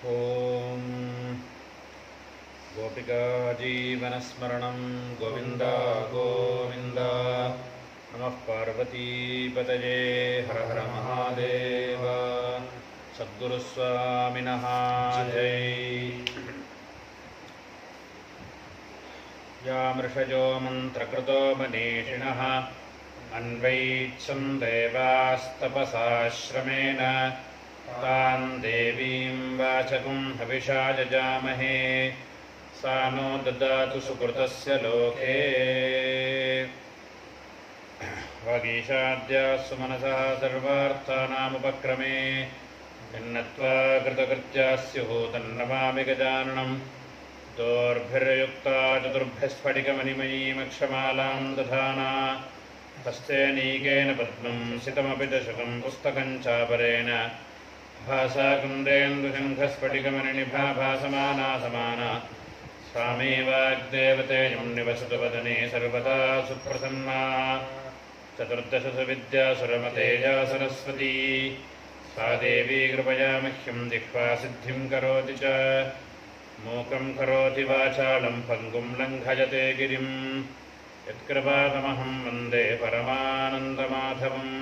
ॐ गोपिकाजीवनस्मरणं गोविन्द गोविन्द नमः पार्वतीपतये हर हर महादेव सद्गुरुस्वामिनः जय यामृषजो मन्त्रकृतो मनीषिणः अन्वैच्छन् देवास्तपसाश्रमेण तान् देवीं वाचकुं हविषा जजामहे सा नो ददातु सुकृतस्य लोके वागीशाद्या सुमनसः सर्वार्थानामुपक्रमे भिन्नत्वा कृतकृत्याः स्युः तन्नमामि गजाननम् दोर्भिर्युक्ता चतुर्भ्यः स्फटिकमणिमयीमक्षमालां दधाना हस्ते नीकेन पद्मं सितमपि दशकं पुस्तकं चापरेण भासा कुन्देन्दुशङ्खस्फटिकमणिनिभा भासमाना समाना स्वामी वाग्देवतेयं निवसतु वदने सर्वदा सुप्रसन्ना चतुर्दशसु विद्यासुरमतेजा सरस्वती सा देवी कृपया मह्यं दिक्वा सिद्धिं करोति च मूकं करोति वाचालं पङ्गुं लङ्घयते गिरिं यत्कृपातमहं वन्दे परमानन्दमाधवम्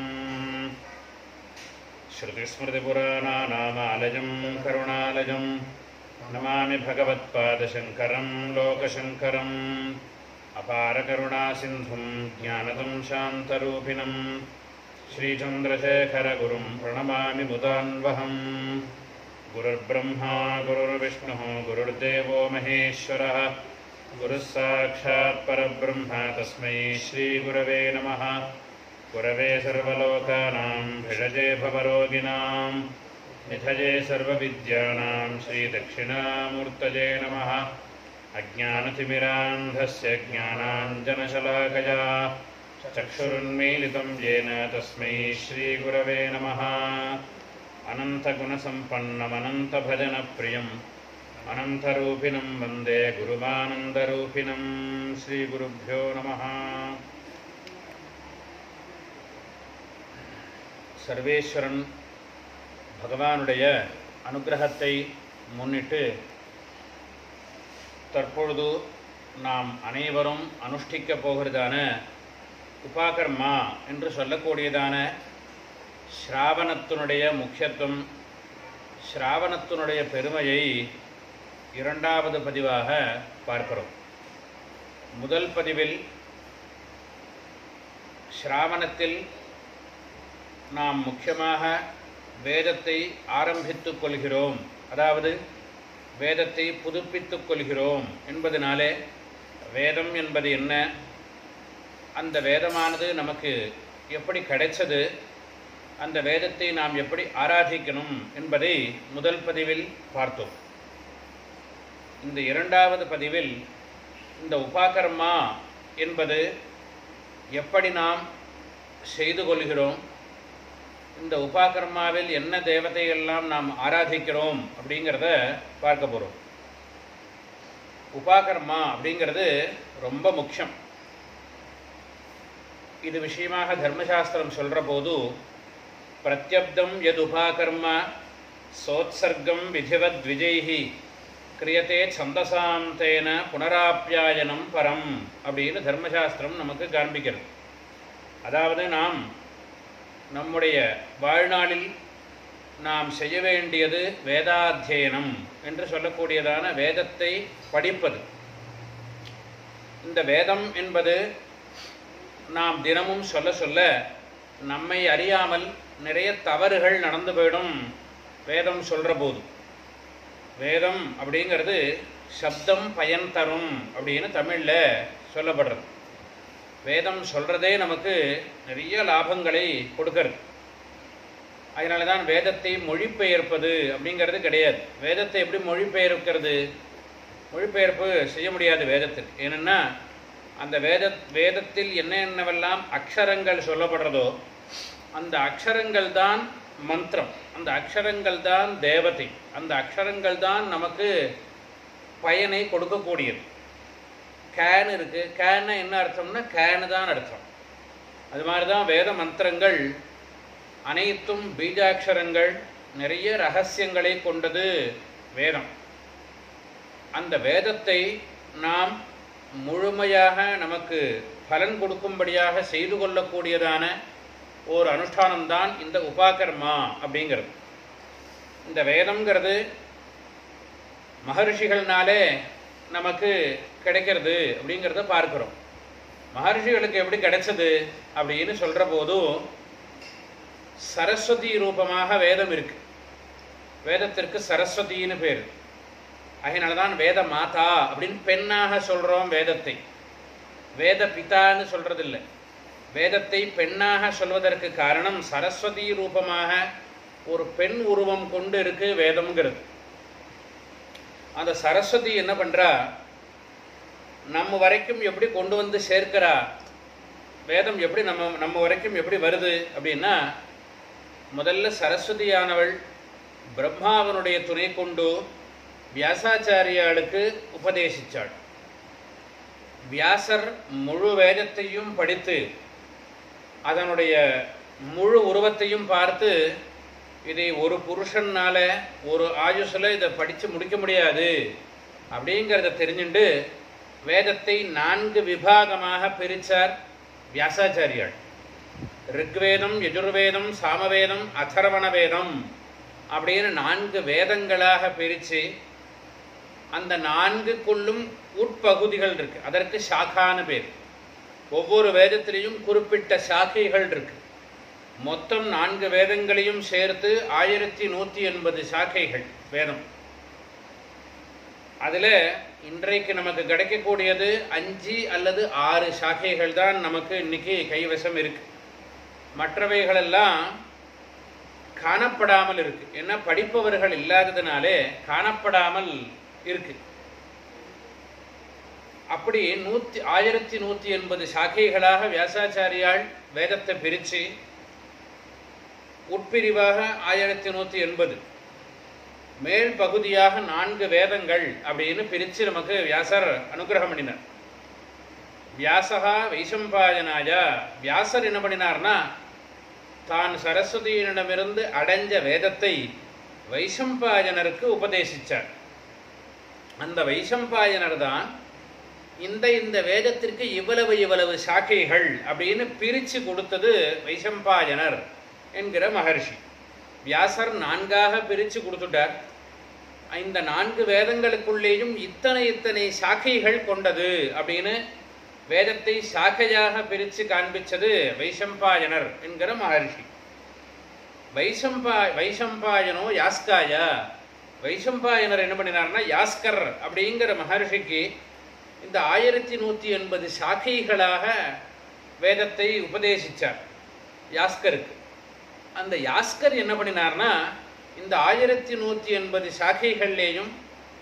श्रुतिस्मृतिपुराणानामालयं करुणालयं नमामि भगवत्पादशङ्करं लोकशङ्करम् अपारकरुणासिन्धुं ज्ञानदं शान्तरूपिणं श्रीचन्द्रशेखरगुरुं प्रणमामि मुदान्वहम् गुरुर्ब्रह्मा गुरुर्विष्णुः गुरुर्देवो महेश्वरः गुरुः साक्षात् परब्रह्म तस्मै श्रीगुरवे नमः गुरवे सर्वलोकानां भिषजे भवरोगिणां निधये सर्वविद्यानां श्रीदक्षिणामूर्तये नमः अज्ञानतिमिरान्धस्य ज्ञानाञ्जनशलाकया चक्षुरुन्मीलितं येन तस्मै श्रीगुरवे नमः अनन्तगुणसम्पन्नमनन्तभजनप्रियम् अनन्तरूपिणं वन्दे गुरुमानन्दरूपिणं श्रीगुरुभ्यो नमः சர்வேஸ்வரன் பகவானுடைய அனுகிரகத்தை முன்னிட்டு தற்பொழுது நாம் அனைவரும் அனுஷ்டிக்கப் போகிறதான உபாகர்மா என்று சொல்லக்கூடியதான ஸ்ராவணத்தினுடைய முக்கியத்துவம் ஸ்ராவணத்தினுடைய பெருமையை இரண்டாவது பதிவாக பார்க்கிறோம் முதல் பதிவில் ஸ்ராவணத்தில் நாம் முக்கியமாக வேதத்தை ஆரம்பித்துக் கொள்கிறோம் அதாவது வேதத்தை புதுப்பித்துக் கொள்கிறோம் என்பதனாலே வேதம் என்பது என்ன அந்த வேதமானது நமக்கு எப்படி கிடைச்சது அந்த வேதத்தை நாம் எப்படி ஆராதிக்கணும் என்பதை முதல் பதிவில் பார்த்தோம் இந்த இரண்டாவது பதிவில் இந்த உபாகர்மா என்பது எப்படி நாம் செய்து கொள்கிறோம் இந்த உபாகர்மாவில் என்ன தேவதையெல்லாம் நாம் ஆராதிக்கிறோம் அப்படிங்கிறத பார்க்க போகிறோம் உபாகர்மா அப்படிங்கிறது ரொம்ப முக்கியம் இது விஷயமாக தர்மசாஸ்திரம் சொல்கிற போது பிரத்யப்தம் எது உபாகர்ம சோத்சர்க்கம் விதிவத் விஜய்ஹி கிரியத்தே சந்தசாந்தேன புனராப்பியாயனம் பரம் அப்படின்னு தர்மசாஸ்திரம் நமக்கு காண்பிக்கிறது அதாவது நாம் நம்முடைய வாழ்நாளில் நாம் செய்ய வேண்டியது வேதாத்தியனம் என்று சொல்லக்கூடியதான வேதத்தை படிப்பது இந்த வேதம் என்பது நாம் தினமும் சொல்ல சொல்ல நம்மை அறியாமல் நிறைய தவறுகள் நடந்து போயிடும் வேதம் சொல்கிற போது வேதம் அப்படிங்கிறது சப்தம் பயன் தரும் அப்படின்னு தமிழில் சொல்லப்படுறது வேதம் சொல்கிறதே நமக்கு நிறைய லாபங்களை கொடுக்கறது அதனால தான் வேதத்தை மொழிபெயர்ப்பது அப்படிங்கிறது கிடையாது வேதத்தை எப்படி மொழிபெயர்க்கிறது மொழிபெயர்ப்பு செய்ய முடியாது வேதத்தில் ஏனென்னா அந்த வேத வேதத்தில் என்ன என்னவெல்லாம் அக்ஷரங்கள் சொல்லப்படுறதோ அந்த அக்ஷரங்கள் தான் மந்திரம் அந்த அக்ஷரங்கள் தான் தேவதை அந்த அக்ஷரங்கள் தான் நமக்கு பயனை கொடுக்கக்கூடியது கேன் இருக்குது கேன்னு என்ன அர்த்தம்னா கேனு தான் அர்த்தம் அது மாதிரி தான் வேத மந்திரங்கள் அனைத்தும் பீஜாட்சரங்கள் நிறைய ரகசியங்களை கொண்டது வேதம் அந்த வேதத்தை நாம் முழுமையாக நமக்கு பலன் கொடுக்கும்படியாக செய்து கொள்ளக்கூடியதான ஒரு அனுஷ்டானம்தான் இந்த உபாகர்மா அப்படிங்கிறது இந்த வேதம்ங்கிறது மகர்ஷிகள்னாலே நமக்கு கிடைக்கிறது அப்படிங்கிறத பார்க்கிறோம் மகர்ஷிகளுக்கு எப்படி கிடைச்சது அப்படின்னு சொல்கிற போதும் சரஸ்வதி ரூபமாக வேதம் இருக்கு வேதத்திற்கு சரஸ்வதின்னு பேர் அதனால தான் வேத மாதா அப்படின்னு பெண்ணாக சொல்கிறோம் வேதத்தை வேத பிதான்னு சொல்றதில்ல வேதத்தை பெண்ணாக சொல்வதற்கு காரணம் சரஸ்வதி ரூபமாக ஒரு பெண் உருவம் கொண்டு இருக்கு வேதம்ங்கிறது அந்த சரஸ்வதி என்ன பண்றா நம்ம வரைக்கும் எப்படி கொண்டு வந்து சேர்க்கிறா வேதம் எப்படி நம்ம நம்ம வரைக்கும் எப்படி வருது அப்படின்னா முதல்ல சரஸ்வதியானவள் பிரம்மாவனுடைய துணை கொண்டு வியாசாச்சாரியாளுக்கு உபதேசித்தாள் வியாசர் முழு வேதத்தையும் படித்து அதனுடைய முழு உருவத்தையும் பார்த்து இதை ஒரு புருஷன்னால ஒரு ஆயுசில் இதை படித்து முடிக்க முடியாது அப்படிங்கிறத தெரிஞ்சுண்டு வேதத்தை நான்கு விபாகமாக பிரித்தார் வியாசாச்சாரியாள் ரிக்வேதம் யஜுர்வேதம் சாமவேதம் அதர்வண வேதம் அப்படின்னு நான்கு வேதங்களாக பிரித்து அந்த நான்குக்குள்ளும் உட்பகுதிகள் இருக்கு அதற்கு சாக்கான பேர் ஒவ்வொரு வேதத்திலையும் குறிப்பிட்ட சாக்கைகள் இருக்கு மொத்தம் நான்கு வேதங்களையும் சேர்த்து ஆயிரத்தி நூற்றி எண்பது சாக்கைகள் வேதம் அதில் இன்றைக்கு நமக்கு கிடைக்கக்கூடியது அஞ்சு அல்லது ஆறு சாக்கைகள் தான் நமக்கு இன்னைக்கு கைவசம் இருக்கு மற்றவைகளெல்லாம் காணப்படாமல் இருக்கு ஏன்னா படிப்பவர்கள் இல்லாததுனாலே காணப்படாமல் இருக்கு அப்படி நூற்றி ஆயிரத்தி நூற்றி எண்பது சாக்கைகளாக வியாசாச்சாரியால் வேதத்தை பிரித்து உட்பிரிவாக ஆயிரத்தி நூற்றி எண்பது மேல் பகுதியாக நான்கு வேதங்கள் அப்படின்னு பிரித்து நமக்கு வியாசர் அனுகிரகம் பண்ணினார் வியாசகா வைசம்பாயனாயா வியாசர் என்ன பண்ணினார்னா தான் சரஸ்வதியினிடமிருந்து அடைஞ்ச வேதத்தை வைசம்பாயனருக்கு உபதேசித்தார் அந்த வைசம்பாயனர் தான் இந்த இந்த வேதத்திற்கு இவ்வளவு இவ்வளவு சாக்கைகள் அப்படின்னு பிரித்து கொடுத்தது வைசம்பாயனர் என்கிற மகர்ஷி வியாசர் நான்காக பிரித்து கொடுத்துட்டார் இந்த நான்கு வேதங்களுக்குள்ளேயும் இத்தனை இத்தனை சாக்கைகள் கொண்டது அப்படின்னு வேதத்தை சாக்கையாக பிரித்து காண்பிச்சது வைசம்பாயனர் என்கிற மகர்ஷி வைசம்பா வைசம்பாயனோ யாஸ்காய வைசம்பாயனர் என்ன பண்ணினார்னா யாஸ்கர் அப்படிங்கிற மகர்ஷிக்கு இந்த ஆயிரத்தி நூற்றி எண்பது சாக்கைகளாக வேதத்தை உபதேசித்தார் யாஸ்கருக்கு அந்த யாஸ்கர் என்ன பண்ணினார்னா இந்த ஆயிரத்தி நூற்றி எண்பது சாக்கைகள்லேயும்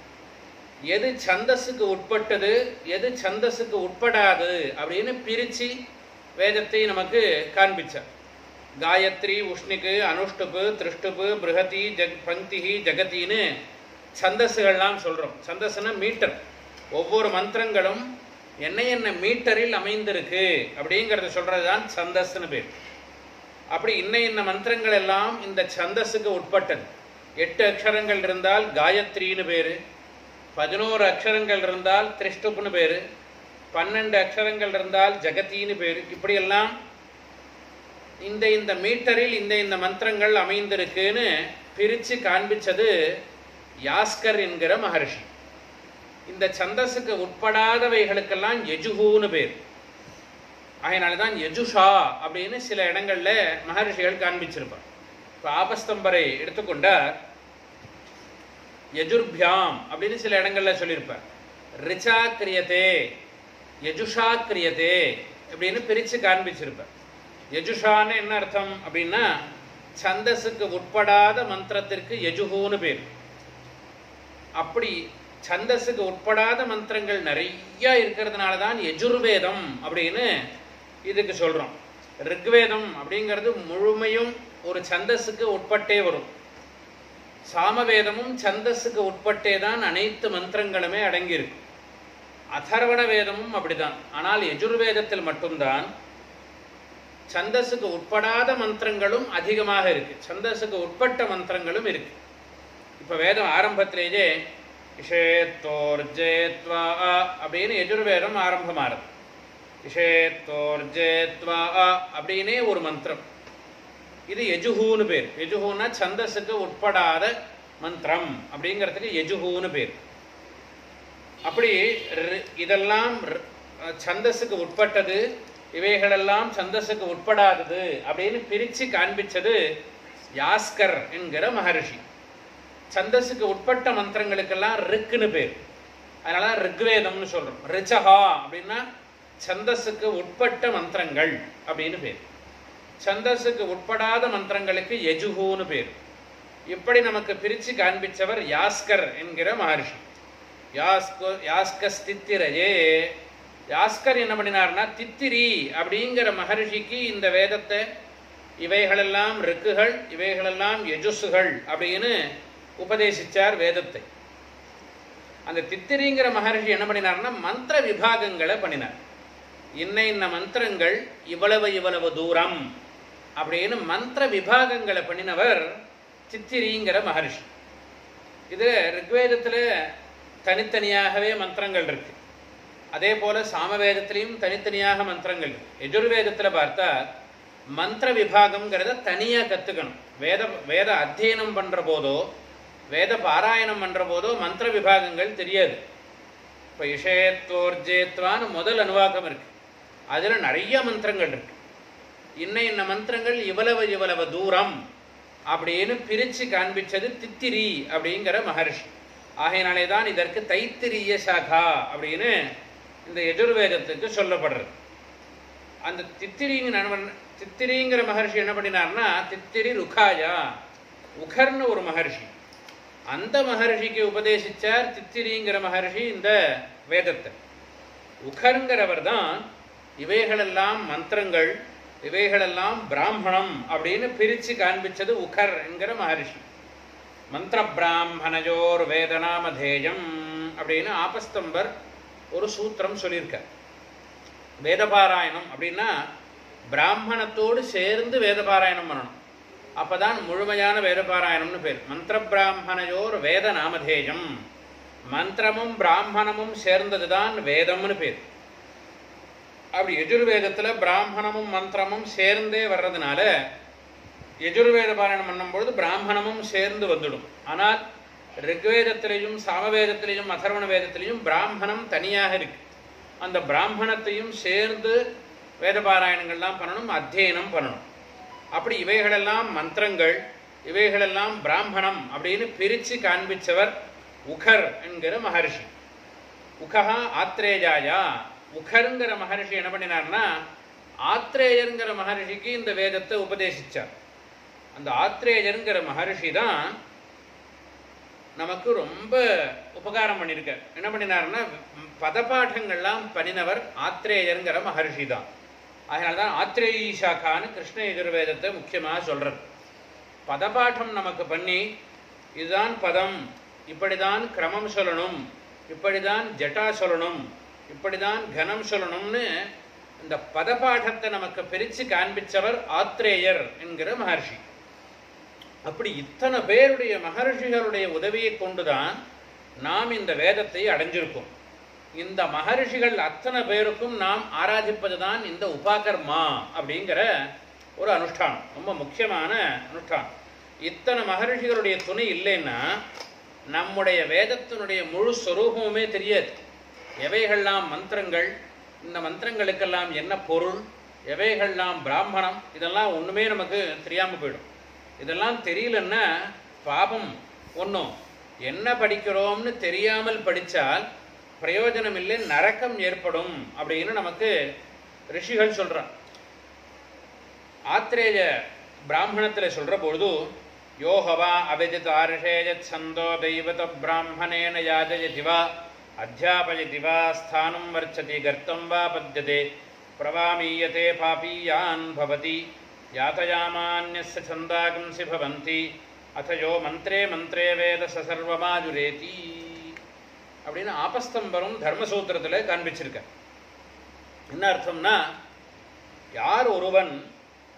எது சந்தஸுக்கு உட்பட்டது எது சந்தஸுக்கு உட்படாது அப்படின்னு பிரித்து வேதத்தை நமக்கு காண்பிச்சார் காயத்ரி உஷ்ணிக்கு அனுஷ்டுப்பு திருஷ்டுப்பு பிருகதி ஜக் பங்கிஹி ஜகத்தின்னு சந்தஸுகள்லாம் சொல்கிறோம் சந்தஸ்னா மீட்டர் ஒவ்வொரு மந்திரங்களும் என்ன என்ன மீட்டரில் அமைந்திருக்கு அப்படிங்கிறத சொல்கிறது தான் சந்தஸ்ன்னு பேர் அப்படி இன்ன இன்ன மந்திரங்கள் எல்லாம் இந்த சந்தஸுக்கு உட்பட்டது எட்டு அக்ஷரங்கள் இருந்தால் காயத்ரின்னு பேர் பதினோரு அக்ஷரங்கள் இருந்தால் திரிஷ்டுப்புன்னு பேர் பன்னெண்டு அக்ஷரங்கள் இருந்தால் ஜகத்தின்னு பேர் இப்படியெல்லாம் இந்த இந்த மீட்டரில் இந்த இந்த மந்திரங்கள் அமைந்திருக்குன்னு பிரித்து காண்பிச்சது யாஸ்கர் என்கிற மகர்ஷி இந்த சந்தஸுக்கு உட்படாதவைகளுக்கெல்லாம் எஜுகுன்னு பேர் அதனால தான் யஜுஷா அப்படின்னு சில இடங்களில் மகர்ஷிகள் காண்பிச்சிருப்பார் இப்போ ஆபஸ்தம்பரை எடுத்துக்கொண்டார் யஜுர்பியாம் அப்படின்னு சில இடங்களில் சொல்லியிருப்பார் ரிச்சா கிரியதே யஜுஷா கிரியதே அப்படின்னு பிரித்து காண்பிச்சிருப்பார் யஜுஷான்னு என்ன அர்த்தம் அப்படின்னா சந்தஸுக்கு உட்படாத மந்திரத்திற்கு யஜுகுன்னு பேர் அப்படி சந்தஸுக்கு உட்படாத மந்திரங்கள் நிறைய இருக்கிறதுனால தான் யஜுர்வேதம் அப்படின்னு இதுக்கு சொல்கிறோம் ரிக்வேதம் அப்படிங்கிறது முழுமையும் ஒரு சந்தஸுக்கு உட்பட்டே வரும் சாமவேதமும் சந்தஸுக்கு உட்பட்டே தான் அனைத்து மந்திரங்களுமே அடங்கியிருக்கு அதர்வண வேதமும் அப்படிதான் ஆனால் எஜுர்வேதத்தில் மட்டும்தான் சந்தஸுக்கு உட்படாத மந்திரங்களும் அதிகமாக இருக்கு சந்தஸுக்கு உட்பட்ட மந்திரங்களும் இருக்கு இப்போ வேதம் ஆரம்பத்திலேயே இஷேத்தோர்ஜேத்வா அப்படின்னு எஜுர்வேதம் ஆரம்பமாகுது இஷேத்தோர்ஜேத்வா அப்படின்னே ஒரு மந்திரம் இது எஜுஹூன்னு பேர் எஜுஹூன்னா சந்தஸுக்கு உட்படாத மந்திரம் அப்படிங்கிறதுக்கு எஜுஹூன்னு பேர் அப்படி ரி- இதெல்லாம் ரி- சந்தஸுக்கு உட்பட்டது இவைகளெல்லாம் சந்தஸுக்கு உட்படாதது அப்படின்னு பிரித்து காண்பிச்சது யாஸ்கர் என்கிற மகரிஷி சந்தஸுக்கு உட்பட்ட மந்திரங்களுக்கெல்லாம் ரிக்குன்னு பேர் அதனால தான் ரிக்வேதம்னு சொல்றோம் ரிச்சஹா அப்படின்னா சந்தஸுக்கு உட்பட்ட மந்திரங்கள் அப்படின்னு பேர் சந்தஸுக்கு உட்படாத மந்திரங்களுக்கு யஜுஹூன்னு பேர் இப்படி நமக்கு பிரித்து காண்பிச்சவர் யாஸ்கர் என்கிற மகர்ஷி யாஸ்கோ யாஸ்கஸ்தித்திரையே யாஸ்கர் என்ன பண்ணினார்னா தித்திரி அப்படிங்கிற மகர்ஷிக்கு இந்த வேதத்தை இவைகளெல்லாம் ரிக்குகள் இவைகளெல்லாம் யஜுசுகள் அப்படின்னு உபதேசிச்சார் வேதத்தை அந்த தித்திரிங்கிற மகர்ஷி என்ன பண்ணினார்னா மந்திர விபாகங்களை பண்ணினார் இன்ன இன்ன மந்திரங்கள் இவ்வளவு இவ்வளவு தூரம் அப்படின்னு மந்திர விபாகங்களை பண்ணினவர் தித்திரிங்கிற மகர்ஷி இது ரிக்வேதத்தில் தனித்தனியாகவே மந்திரங்கள் இருக்கு அதே போல சாமவேதத்திலையும் தனித்தனியாக மந்திரங்கள் இருக்கு எஜுர்வேதத்தில் பார்த்தா மந்திர விபாகம்ங்கிறத தனியாக கற்றுக்கணும் வேத வேத அத்தியனம் பண்ணுற போதோ வேத பாராயணம் பண்ணுற போதோ மந்திர விபாகங்கள் தெரியாது இப்போ இஷயத்தோர்ஜேத்வான்னு முதல் அனுவாக்கம் இருக்கு அதில் நிறைய மந்திரங்கள் இருக்கு இன்ன இன்ன மந்திரங்கள் இவ்வளவு இவ்வளவு தூரம் அப்படின்னு பிரித்து காண்பிச்சது தித்திரி அப்படிங்கிற மகர்ஷி ஆகையினாலே தான் இதற்கு தைத்திரிய சாகா அப்படின்னு இந்த எஜுர்வேதத்துக்கு சொல்லப்படுறது அந்த தித்திரிங்க நண்பன் தித்திரிங்கிற மகர்ஷி என்ன பண்ணினார்னா தித்திரி ருக்காயா உகர்னு ஒரு மகர்ஷி அந்த மகர்ஷிக்கு உபதேசிச்சார் தித்திரிங்கிற மகர்ஷி இந்த வேதத்தை உகருங்கிறவர் தான் இவைகளெல்லாம் மந்திரங்கள் இவைகளெல்லாம் பிராமணம் அப்படின்னு பிரித்து காண்பிச்சது உகர் என்கிற மகர்ஷி மந்திர பிராமணயோர் வேதநாமதேயம் அப்படின்னு ஆபஸ்தம்பர் ஒரு சூத்திரம் சொல்லியிருக்கார் வேதபாராயணம் அப்படின்னா பிராமணத்தோடு சேர்ந்து வேதபாராயணம் பண்ணணும் அப்பதான் முழுமையான வேதபாராயணம்னு பேர் மந்திர பிராமணயோர் வேத நாமதேயம் மந்திரமும் பிராமணமும் சேர்ந்ததுதான் வேதம்னு பேர் அப்படி எஜுர்வேதத்துல பிராமணமும் மந்திரமும் சேர்ந்தே வர்றதுனால எஜுர்வேத பாராயணம் பண்ணும்பொழுது பிராமணமும் சேர்ந்து வந்துடும் ஆனால் ரிக்வேதத்திலையும் சாமவேதத்திலையும் அதர்வண வேதத்திலையும் பிராமணம் தனியாக இருக்கு அந்த பிராமணத்தையும் சேர்ந்து வேத பாராயணங்கள்லாம் பண்ணணும் அத்தியனம் பண்ணணும் அப்படி இவைகளெல்லாம் மந்திரங்கள் இவைகளெல்லாம் பிராமணம் அப்படின்னு பிரித்து காண்பிச்சவர் உகர் என்கிற மகர்ஷி உகஹா ஆத்ரேயாயா உகருங்கிற மகர்ஷி என்ன பண்ணினார்னா ஆத்ரேயருங்கிற மகர்ஷிக்கு இந்த வேதத்தை உபதேசிச்சார் அந்த ஆத்ரேயருங்கிற மகர்ஷி தான் நமக்கு ரொம்ப உபகாரம் பண்ணியிருக்கார் என்ன பண்ணினார்னா பதபாட்டங்கள்லாம் பண்ணினவர் ஆத்ரேயருங்கிற மகர்ஷி தான் அதனால தான் ஆத்ரேயி சாக்கான்னு கிருஷ்ண எதிர்வேதத்தை முக்கியமாக சொல்கிறது பதபாட்டம் நமக்கு பண்ணி இதுதான் பதம் இப்படிதான் கிரமம் சொல்லணும் இப்படிதான் ஜட்டா சொல்லணும் இப்படிதான் கனம் சொல்லணும்னு இந்த பதபாட்டத்தை நமக்கு பிரித்து காண்பிச்சவர் ஆத்ரேயர் என்கிற மகர்ஷி அப்படி இத்தனை பேருடைய மகர்ஷிகளுடைய உதவியை கொண்டுதான் நாம் இந்த வேதத்தை அடைஞ்சிருக்கோம் இந்த மகர்ஷிகள் அத்தனை பேருக்கும் நாம் ஆராதிப்பது தான் இந்த உபாகர்மா அப்படிங்கிற ஒரு அனுஷ்டானம் ரொம்ப முக்கியமான அனுஷ்டானம் இத்தனை மகர்ஷிகளுடைய துணை இல்லைன்னா நம்முடைய வேதத்தினுடைய முழு ஸ்வரூபமுமே தெரியாது எவைகள்லாம் மந்திரங்கள் இந்த மந்திரங்களுக்கெல்லாம் என்ன பொருள் எவைகள்லாம் பிராமணம் இதெல்லாம் ஒன்றுமே நமக்கு தெரியாமல் போயிடும் இதெல்லாம் தெரியலன்னா பாபம் ஒன்றும் என்ன படிக்கிறோம்னு தெரியாமல் படித்தால் பிரயோஜனம் இல்லை நரக்கம் ஏற்படும் அப்படின்னு நமக்கு ரிஷிகள் சொல்கிறான் ஆத்திரேய பிராமணத்தில் சொல்கிற பொழுது யோகவா அவிதித் ஆர்ஷேய சந்தோ தெய்வத பிராமணேன யாஜயதி வா அத்தியாபயதி வா ஸ்தானம் வர்ச்சதி கர்த்தம் வா பத்தியதே பிரவாமீயதே பாபீயான் பவதி யாத்தயாமான்யஸ்ய சந்தாகம்சி பவந்தி அத்தயோ மந்திரே மந்திரே வேத சசர்வமாஜுரேதி அப்படின்னு ஆபஸ்தம்பரம் தர்மசூத்திரத்தில் காண்பிச்சிருக்க என்ன அர்த்தம்னா யார் ஒருவன்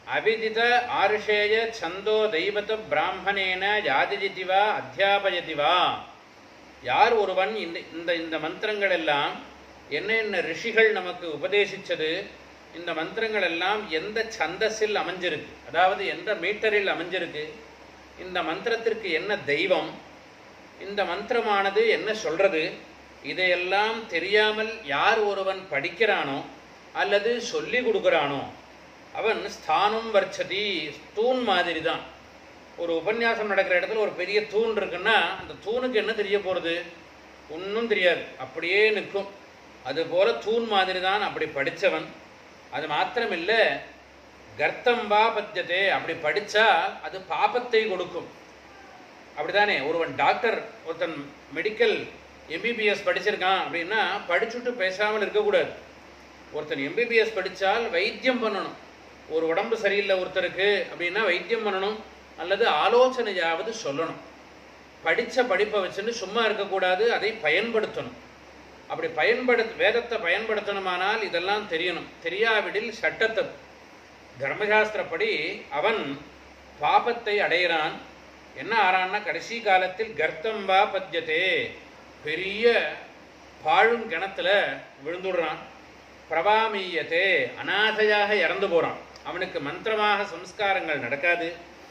அவிதித ஆருஷேய சந்தோ தெய்வத பிராமணேன யாதிஜிதி வா அத்தியாபயதி வா யார் ஒருவன் இந்த இந்த இந்த மந்திரங்கள் எல்லாம் என்ன என்ன ரிஷிகள் நமக்கு உபதேசித்தது இந்த மந்திரங்கள் எல்லாம் எந்த சந்தஸில் அமைஞ்சிருக்கு அதாவது எந்த மீட்டரில் அமைஞ்சிருக்கு இந்த மந்திரத்திற்கு என்ன தெய்வம் இந்த மந்திரமானது என்ன சொல்றது இதையெல்லாம் தெரியாமல் யார் ஒருவன் படிக்கிறானோ அல்லது சொல்லி கொடுக்குறானோ அவன் ஸ்தானம் வர்ச்சதி தூண் மாதிரி தான் ஒரு உபன்யாசம் நடக்கிற இடத்துல ஒரு பெரிய தூண் இருக்குன்னா அந்த தூணுக்கு என்ன தெரிய போகிறது ஒன்றும் தெரியாது அப்படியே நிற்கும் அதுபோல தூண் மாதிரி தான் அப்படி படித்தவன் அது மாத்திரமில்லை கர்த்தம்பா பத்தியதே அப்படி படித்தா அது பாபத்தை கொடுக்கும் அப்படிதானே ஒருவன் டாக்டர் ஒருத்தன் மெடிக்கல் எம்பிபிஎஸ் படிச்சிருக்கான் அப்படின்னா படிச்சுட்டு பேசாமல் இருக்கக்கூடாது ஒருத்தன் எம்பிபிஎஸ் படித்தால் வைத்தியம் பண்ணணும் ஒரு உடம்பு சரியில்லை ஒருத்தருக்கு அப்படின்னா வைத்தியம் பண்ணணும் அல்லது ஆலோசனையாவது சொல்லணும் படித்த படிப்பை வச்சுன்னு சும்மா இருக்கக்கூடாது அதை பயன்படுத்தணும் அப்படி பயன்படுத்த வேதத்தை பயன்படுத்தணுமானால் இதெல்லாம் தெரியணும் தெரியாவிடில் சட்டத்தை தர்மசாஸ்திரப்படி அவன் பாபத்தை அடைகிறான் என்ன ஆறான்னா கடைசி காலத்தில் கர்த்தம்பா பத்தியதே பெரிய பாழும் கிணத்துல விழுந்துடுறான் பிரபாமீயத்தே அநாதையாக இறந்து போகிறான் அவனுக்கு மந்திரமாக சம்ஸ்காரங்கள் நடக்காது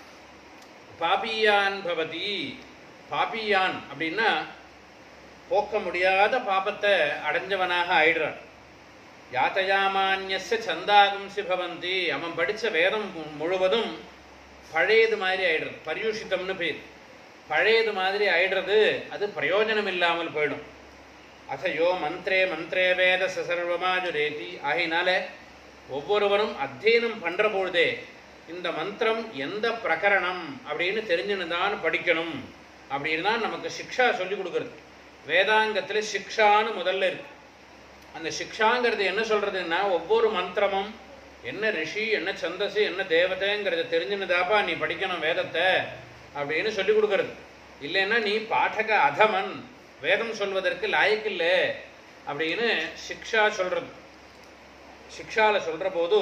பாபியான் பவதி பாபியான் அப்படின்னா போக்க முடியாத பாபத்தை அடைஞ்சவனாக ஆயிடுறான் யாத்தயாமான்யஸ்ய சந்தாகும்சி பவந்தி அவன் படித்த வேதம் மு- முழுவதும் பழையது மாதிரி ஆயிடுறது பரியூஷித்தம்னு பேர் பழையது மாதிரி ஆயிடுறது அது பிரயோஜனம் இல்லாமல் போயிடும் அசையோ மந்திரே மந்திரே வேத சசர்வமாஜுரேதி ஆகையினால ஒவ்வொருவரும் அத்தியனம் பண்ற பொழுதே இந்த மந்திரம் எந்த பிரகரணம் அப்படின்னு தெரிஞ்சுன்னு தான் படிக்கணும் அப்படின்னு தான் நமக்கு சிக்ஷா சொல்லி கொடுக்குறது வேதாங்கத்தில் சிக்ஷான்னு முதல்ல இருக்கு அந்த சிக்ஷாங்கிறது என்ன சொல்றதுன்னா ஒவ்வொரு மந்திரமும் என்ன ரிஷி என்ன சந்தசு என்ன தேவதைங்கிறத தெரிஞ்சுன்னுதாப்பா நீ படிக்கணும் வேதத்தை அப்படின்னு சொல்லி கொடுக்கறது இல்லைன்னா நீ பாடக அதமன் வேதம் சொல்வதற்கு லாயக்கில்லை அப்படின்னு சிக்ஷா சொல்றது சிக்ஷால சொல்ற போது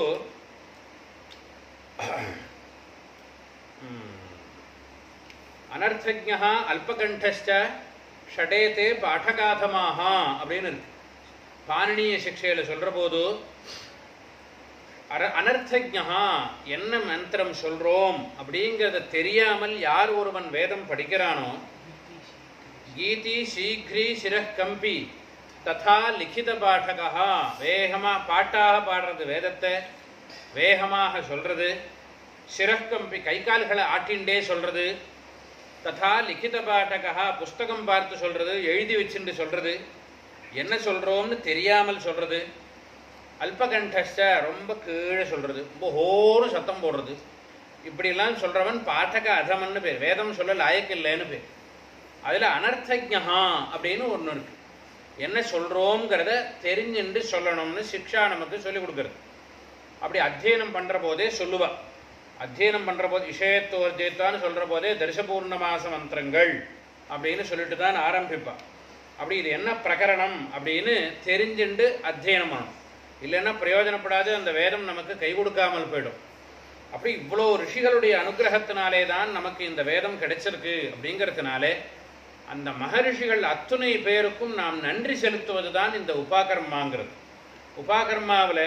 ம், அனர்த்தஜா அல்பகண்டஷ்ட ஷடேதே பாடகாதமாக அப்படின்னு இருக்கு பாணினிய சிக்ஷையில சொல்ற போது அர அனர்த்தஜா என்ன மந்திரம் சொல்றோம் அப்படிங்கிறத தெரியாமல் யார் ஒருவன் வேதம் படிக்கிறானோ கீதி சீக்ரி சிரக் கம்பி ததா லிখিত பாடகா வேகமா பாட்டாக பாடுறது வேதத்தை வேகமாக சொல்றது சிரக்கம்பி கை கால்களை ஆட்டிண்டே சொல்றது ததா லிখিত பாடகா புஸ்தகம் பார்த்து சொல்றது எழுதி வச்சுட்டு சொல்றது என்ன சொல்றோம்னு தெரியாமல் சொல்றது அல்பகண்டஸ்ட ரொம்ப கீழே சொல்றது ரொம்ப ஹோன்னு சத்தம் போடுறது இப்படிலாம் சொல்றவன் பாட்டக அதமன்னு பேர் வேதம் சொல்ல லாயக்கில்லைன்னு பேர் அதுல அனர்த்தஜா அப்படின்னு ஒன்று இருக்கு என்ன சொல்றோங்கிறத தெரிஞ்சுண்டு சொல்லணும்னு சிக்ஷா நமக்கு சொல்லி கொடுக்கறது அப்படி அத்தியனம் பண்ற போதே சொல்லுவா அத்தியனம் பண்ற போது விஷயத்துவர்ஜித்தான்னு சொல்ற போதே தரிசபூர்ணமாச மந்திரங்கள் அப்படின்னு சொல்லிட்டு தான் ஆரம்பிப்பா அப்படி இது என்ன பிரகரணம் அப்படின்னு தெரிஞ்சுண்டு அத்தியனம் பண்ணணும் இல்லைன்னா பிரயோஜனப்படாது அந்த வேதம் நமக்கு கை கொடுக்காமல் போயிடும் அப்படி இவ்வளோ ரிஷிகளுடைய அனுகிரகத்தினாலே தான் நமக்கு இந்த வேதம் கிடைச்சிருக்கு அப்படிங்கிறதுனாலே அந்த மகரிஷிகள் அத்துணை பேருக்கும் நாம் நன்றி செலுத்துவது தான் இந்த உபாகர்மாங்கிறது உபாகர்மாவில்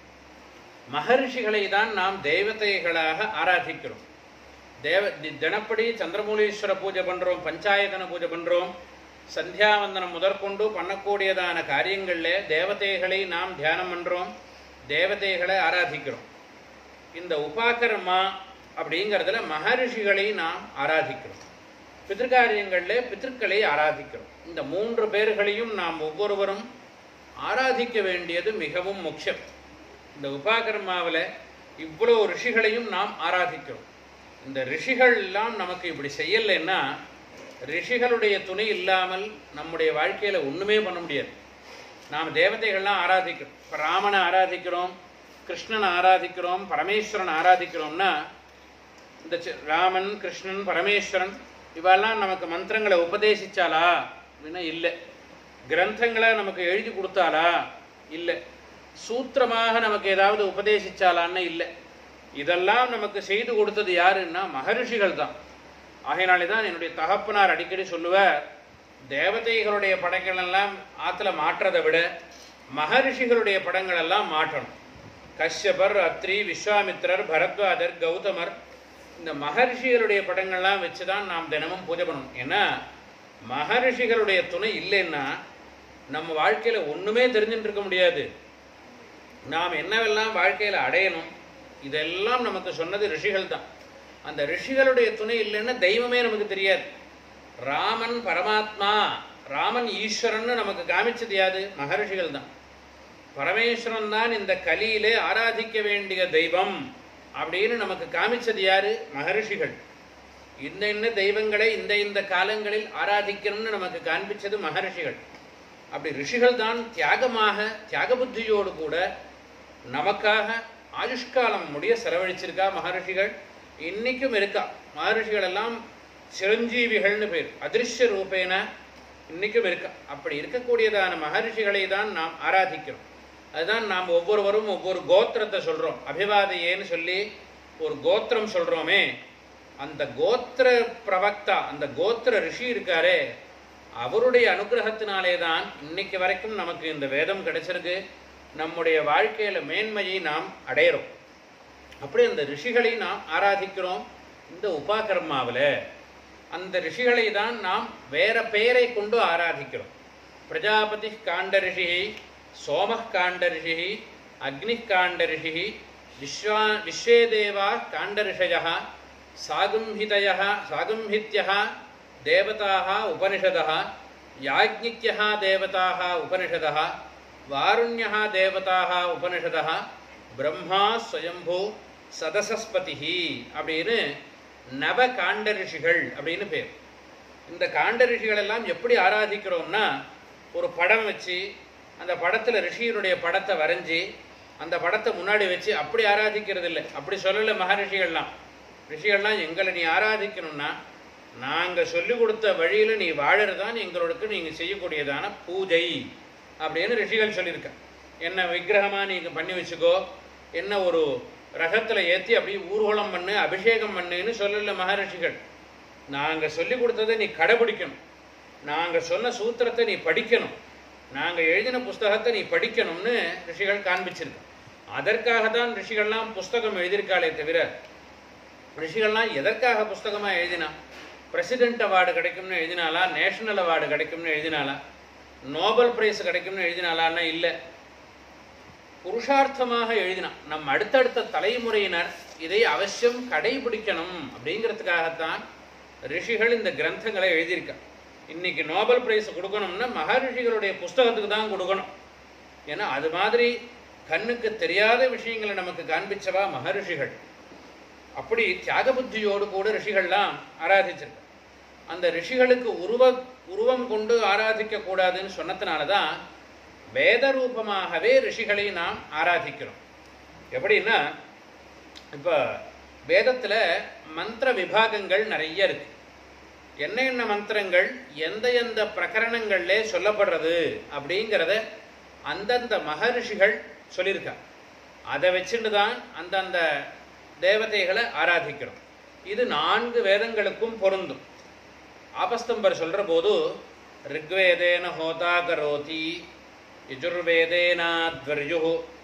மகரிஷிகளை தான் நாம் தெய்வதைகளாக ஆராதிக்கிறோம் தேவ தி- தினப்படி சந்திரமூலீஸ்வர பூஜை பண்ணுறோம் பஞ்சாயத்தன பூஜை பண்ணுறோம் சந்தியாவந்தனம் முதற்கொண்டு பண்ணக்கூடியதான காரியங்களில் தேவதைகளை நாம் தியானம் பண்ணுறோம் தேவதைகளை ஆராதிக்கிறோம் இந்த உபாகர்மா அப்படிங்கிறதுல மகரிஷிகளை நாம் ஆராதிக்கிறோம் பிதிருக்காரியங்களில் பித்திருக்களை ஆராதிக்கிறோம் இந்த மூன்று பேர்களையும் நாம் ஒவ்வொருவரும் ஆராதிக்க வேண்டியது மிகவும் முக்கியம் இந்த உபாகர்மாவில் இவ்வளோ ரிஷிகளையும் நாம் ஆராதிக்கிறோம் இந்த ரிஷிகள் எல்லாம் நமக்கு இப்படி செய்யலைன்னா ரிஷிகளுடைய துணை இல்லாமல் நம்முடைய வாழ்க்கையில் ஒன்றுமே பண்ண முடியாது நாம் தேவதைகள்லாம் ஆராதிக்கிறோம் இப்போ ராமனை ஆராதிக்கிறோம் கிருஷ்ணனை ஆராதிக்கிறோம் பரமேஸ்வரன் ஆராதிக்கிறோம்னா இந்த சி- ராமன் கிருஷ்ணன் பரமேஸ்வரன் இவெல்லாம் நமக்கு மந்திரங்களை உபதேசிச்சாலா அப்படின்னா இல்லை கிரந்தங்களை நமக்கு எழுதி கொடுத்தாலா இல்லை சூத்திரமாக நமக்கு ஏதாவது உபதேசிச்சாலான்னு இல்லை இதெல்லாம் நமக்கு செய்து கொடுத்தது யாருன்னா மகரிஷிகள் தான் ஆகையினாலே தான் என்னுடைய தகப்பனார் அடிக்கடி சொல்லுவார் தேவதைகளுடைய படங்கள் எல்லாம் ஆற்றுல மாற்றதை விட மகரிஷிகளுடைய படங்கள் எல்லாம் மாற்றணும் கஷ்யபர் அத்ரி விஸ்வாமித்திரர் பரத்வாஜர் கௌதமர் இந்த மகரிஷிகளுடைய படங்கள்லாம் வச்சு தான் நாம் தினமும் பூஜை பண்ணணும் ஏன்னா மகரிஷிகளுடைய துணை இல்லைன்னா நம்ம வாழ்க்கையில் ஒன்றுமே தெரிஞ்சுட்டு இருக்க முடியாது நாம் என்னவெல்லாம் வாழ்க்கையில் அடையணும் இதெல்லாம் நமக்கு சொன்னது ரிஷிகள் தான் அந்த ரிஷிகளுடைய துணை இல்லைன்னா தெய்வமே நமக்கு தெரியாது ராமன் பரமாத்மா ராமன் ஈஸ்வரன் நமக்கு காமிச்சது யாது மகரிஷிகள் தான் பரமேஸ்வரன் தான் இந்த கலியிலே ஆராதிக்க வேண்டிய தெய்வம் அப்படின்னு நமக்கு காமிச்சது யாரு மகரிஷிகள் இந்த இந்த தெய்வங்களை இந்த இந்த காலங்களில் ஆராதிக்கணும்னு நமக்கு காண்பிச்சது மகரிஷிகள் அப்படி ரிஷிகள் தான் தியாகமாக தியாக புத்தியோடு கூட நமக்காக ஆயுஷ்காலம் முடிய செலவழிச்சிருக்கா மகரிஷிகள் இன்னைக்கும் இருக்கா மகரிஷிகள் எல்லாம் சிரஞ்சீவிகள்னு பேர் அதிருஷ்ய ரூபேன இன்னைக்கும் இருக்கா அப்படி இருக்கக்கூடியதான மகரிஷிகளை தான் நாம் ஆராதிக்கிறோம் அதுதான் நாம் ஒவ்வொருவரும் ஒவ்வொரு கோத்திரத்தை சொல்றோம் அபிவாதையேன்னு சொல்லி ஒரு கோத்திரம் சொல்றோமே அந்த கோத்திர பிரவக்தா அந்த கோத்திர ரிஷி இருக்காரே அவருடைய அனுகிரகத்தினாலே தான் இன்னைக்கு வரைக்கும் நமக்கு இந்த வேதம் கிடைச்சிருக்கு நம்முடைய வாழ்க்கையில மேன்மையை நாம் அடையிறோம் அப்படி அந்த ரிஷிகளை நாம் ஆராதிக்கிறோம் இந்த உபாகர்மாவில் அந்த ரிஷிகளை தான் நாம் வேற பெயரை கொண்டு ஆராதிக்கிறோம் பிரஜாபதி காண்ட ரிஷி சோம காண்ட ரிஷி அக்னி காண்ட ரிஷி விஸ்வா விஸ்வே தேவா காண்ட ரிஷய சாகும்ஹிதய சாகும்ஹித்ய தேவதாக உபனிஷத யாஜ்ஞிக்ய தேவதாக உபனிஷத வாருண்ய தேவதாக உபனிஷத பிரம்மா ஸ்வயம்பூ சதசஸ்பதி அப்படின்னு நவ காண்ட ரிஷிகள் அப்படின்னு பேர் இந்த காண்ட ரிஷிகள் எல்லாம் எப்படி ஆராதிக்கிறோம்னா ஒரு படம் வச்சு அந்த படத்தில் ரிஷியினுடைய படத்தை வரைஞ்சி அந்த படத்தை முன்னாடி வச்சு அப்படி ஆராதிக்கிறது இல்லை அப்படி சொல்லலை மகரிஷிகள்லாம் ரிஷிகள்லாம் எங்களை நீ ஆராதிக்கணும்னா நாங்கள் சொல்லிக் கொடுத்த வழியில் நீ வாழறதான் எங்களுக்கு நீங்கள் செய்யக்கூடியதான பூஜை அப்படின்னு ரிஷிகள் சொல்லியிருக்க என்ன விக்கிரகமாக நீங்கள் பண்ணி வச்சுக்கோ என்ன ஒரு ரகத்தில் ஏற்றி அப்படியே ஊர்வலம் பண்ணு அபிஷேகம் பண்ணுன்னு சொல்லல மகரிஷிகள் நாங்கள் சொல்லி கொடுத்ததை நீ கடைபிடிக்கணும் நாங்கள் சொன்ன சூத்திரத்தை நீ படிக்கணும் நாங்கள் எழுதின புஸ்தகத்தை நீ படிக்கணும்னு ரிஷிகள் காண்பிச்சிருக்க அதற்காக தான் ரிஷிகள்லாம் புஸ்தகம் எழுதியிருக்காளே தவிர ரிஷிகள்லாம் எதற்காக புஸ்தகமாக எழுதினா பிரசிடென்ட் அவார்டு கிடைக்கும்னு எழுதினாலா நேஷனல் அவார்டு கிடைக்கும்னு எழுதினாலா நோபல் பிரைஸ் கிடைக்கும்னு எழுதினாலான்னா இல்லை புருஷார்த்தமாக எழுதினான் நம் அடுத்தடுத்த தலைமுறையினர் இதை அவசியம் கடைபிடிக்கணும் அப்படிங்கிறதுக்காகத்தான் ரிஷிகள் இந்த கிரந்தங்களை எழுதியிருக்கா இன்னைக்கு நோபல் பிரைஸ் கொடுக்கணும்னா மகரிஷிகளுடைய புஸ்தகத்துக்கு தான் கொடுக்கணும் ஏன்னா அது மாதிரி கண்ணுக்கு தெரியாத விஷயங்களை நமக்கு காண்பிச்சவா மகரிஷிகள் அப்படி தியாக புத்தியோடு கூட ரிஷிகள்லாம் ஆராதிச்சிருக்க அந்த ரிஷிகளுக்கு உருவ உருவம் கொண்டு ஆராதிக்க கூடாதுன்னு சொன்னதுனால தான் வேத ரூபமாகவே ரிஷிகளை நாம் ஆராதிக்கிறோம் எப்படின்னா இப்போ வேதத்தில் மந்திர விபாகங்கள் நிறைய இருக்கு என்ன என்ன மந்திரங்கள் எந்த எந்த பிரகரணங்கள்ல சொல்லப்படுறது அப்படிங்கிறத அந்தந்த மகரிஷிகள் சொல்லியிருக்காங்க அதை வச்சுட்டு தான் அந்தந்த தேவதைகளை ஆராதிக்கிறோம் இது நான்கு வேதங்களுக்கும் பொருந்தும் ஆபஸ்தம்பர் சொல்ற போது ரிக்வேதேன ஹோதா கரோதி யஜுர்வேதேனாத்வர்யு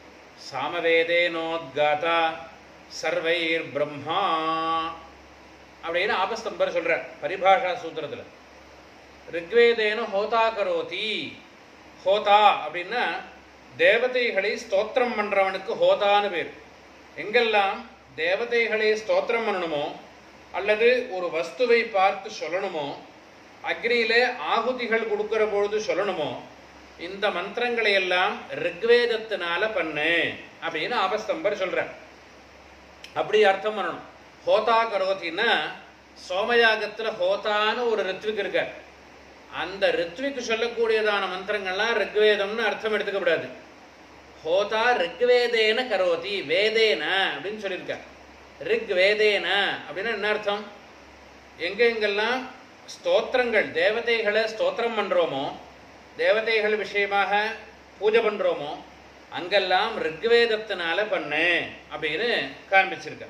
சாமவேதேனோத்காதா சர்வைர் பிரம்மா அப்படின்னு ஆபஸ்தம்பர் சொல்ற பரிபாஷா சூத்திரத்தில் ரிக்வேதேன ஹோதா கரோதி ஹோதா அப்படின்னா தேவதைகளை ஸ்தோத்திரம் பண்றவனுக்கு ஹோதான்னு பேர் எங்கெல்லாம் தேவதைகளை ஸ்தோத்திரம் பண்ணணுமோ அல்லது ஒரு வஸ்துவை பார்த்து சொல்லணுமோ அக்னியில ஆகுதிகள் கொடுக்கிற பொழுது சொல்லணுமோ இந்த மந்திரங்களை எல்லாம் ரிக்வேதத்தினால பண்ணு அப்படின்னு ஆபஸ்தம்பர் சொல்ற அப்படி அர்த்தம் பண்ணணும் ஹோதா கரோத்தின்னா சோமயாகத்துல ஹோதான்னு ஒரு ரித்விக் இருக்க அந்த ரித்விக்கு சொல்லக்கூடியதான மந்திரங்கள்லாம் ரிக்வேதம்னு அர்த்தம் எடுத்துக்கப்படாது ஹோதா ரிக்வேதேன கரோதி வேதேன அப்படின்னு சொல்லியிருக்க ரிக் வேதேன அப்படின்னா என்ன அர்த்தம் எங்க எங்கெல்லாம் ஸ்தோத்திரங்கள் தேவதைகளை ஸ்தோத்திரம் பண்றோமோ தேவதைகள் விஷயமாக பூஜை பண்றோமோ அங்கெல்லாம் ரிக்வேதத்தினால பண்ணு அப்படின்னு காண்பிச்சிருக்க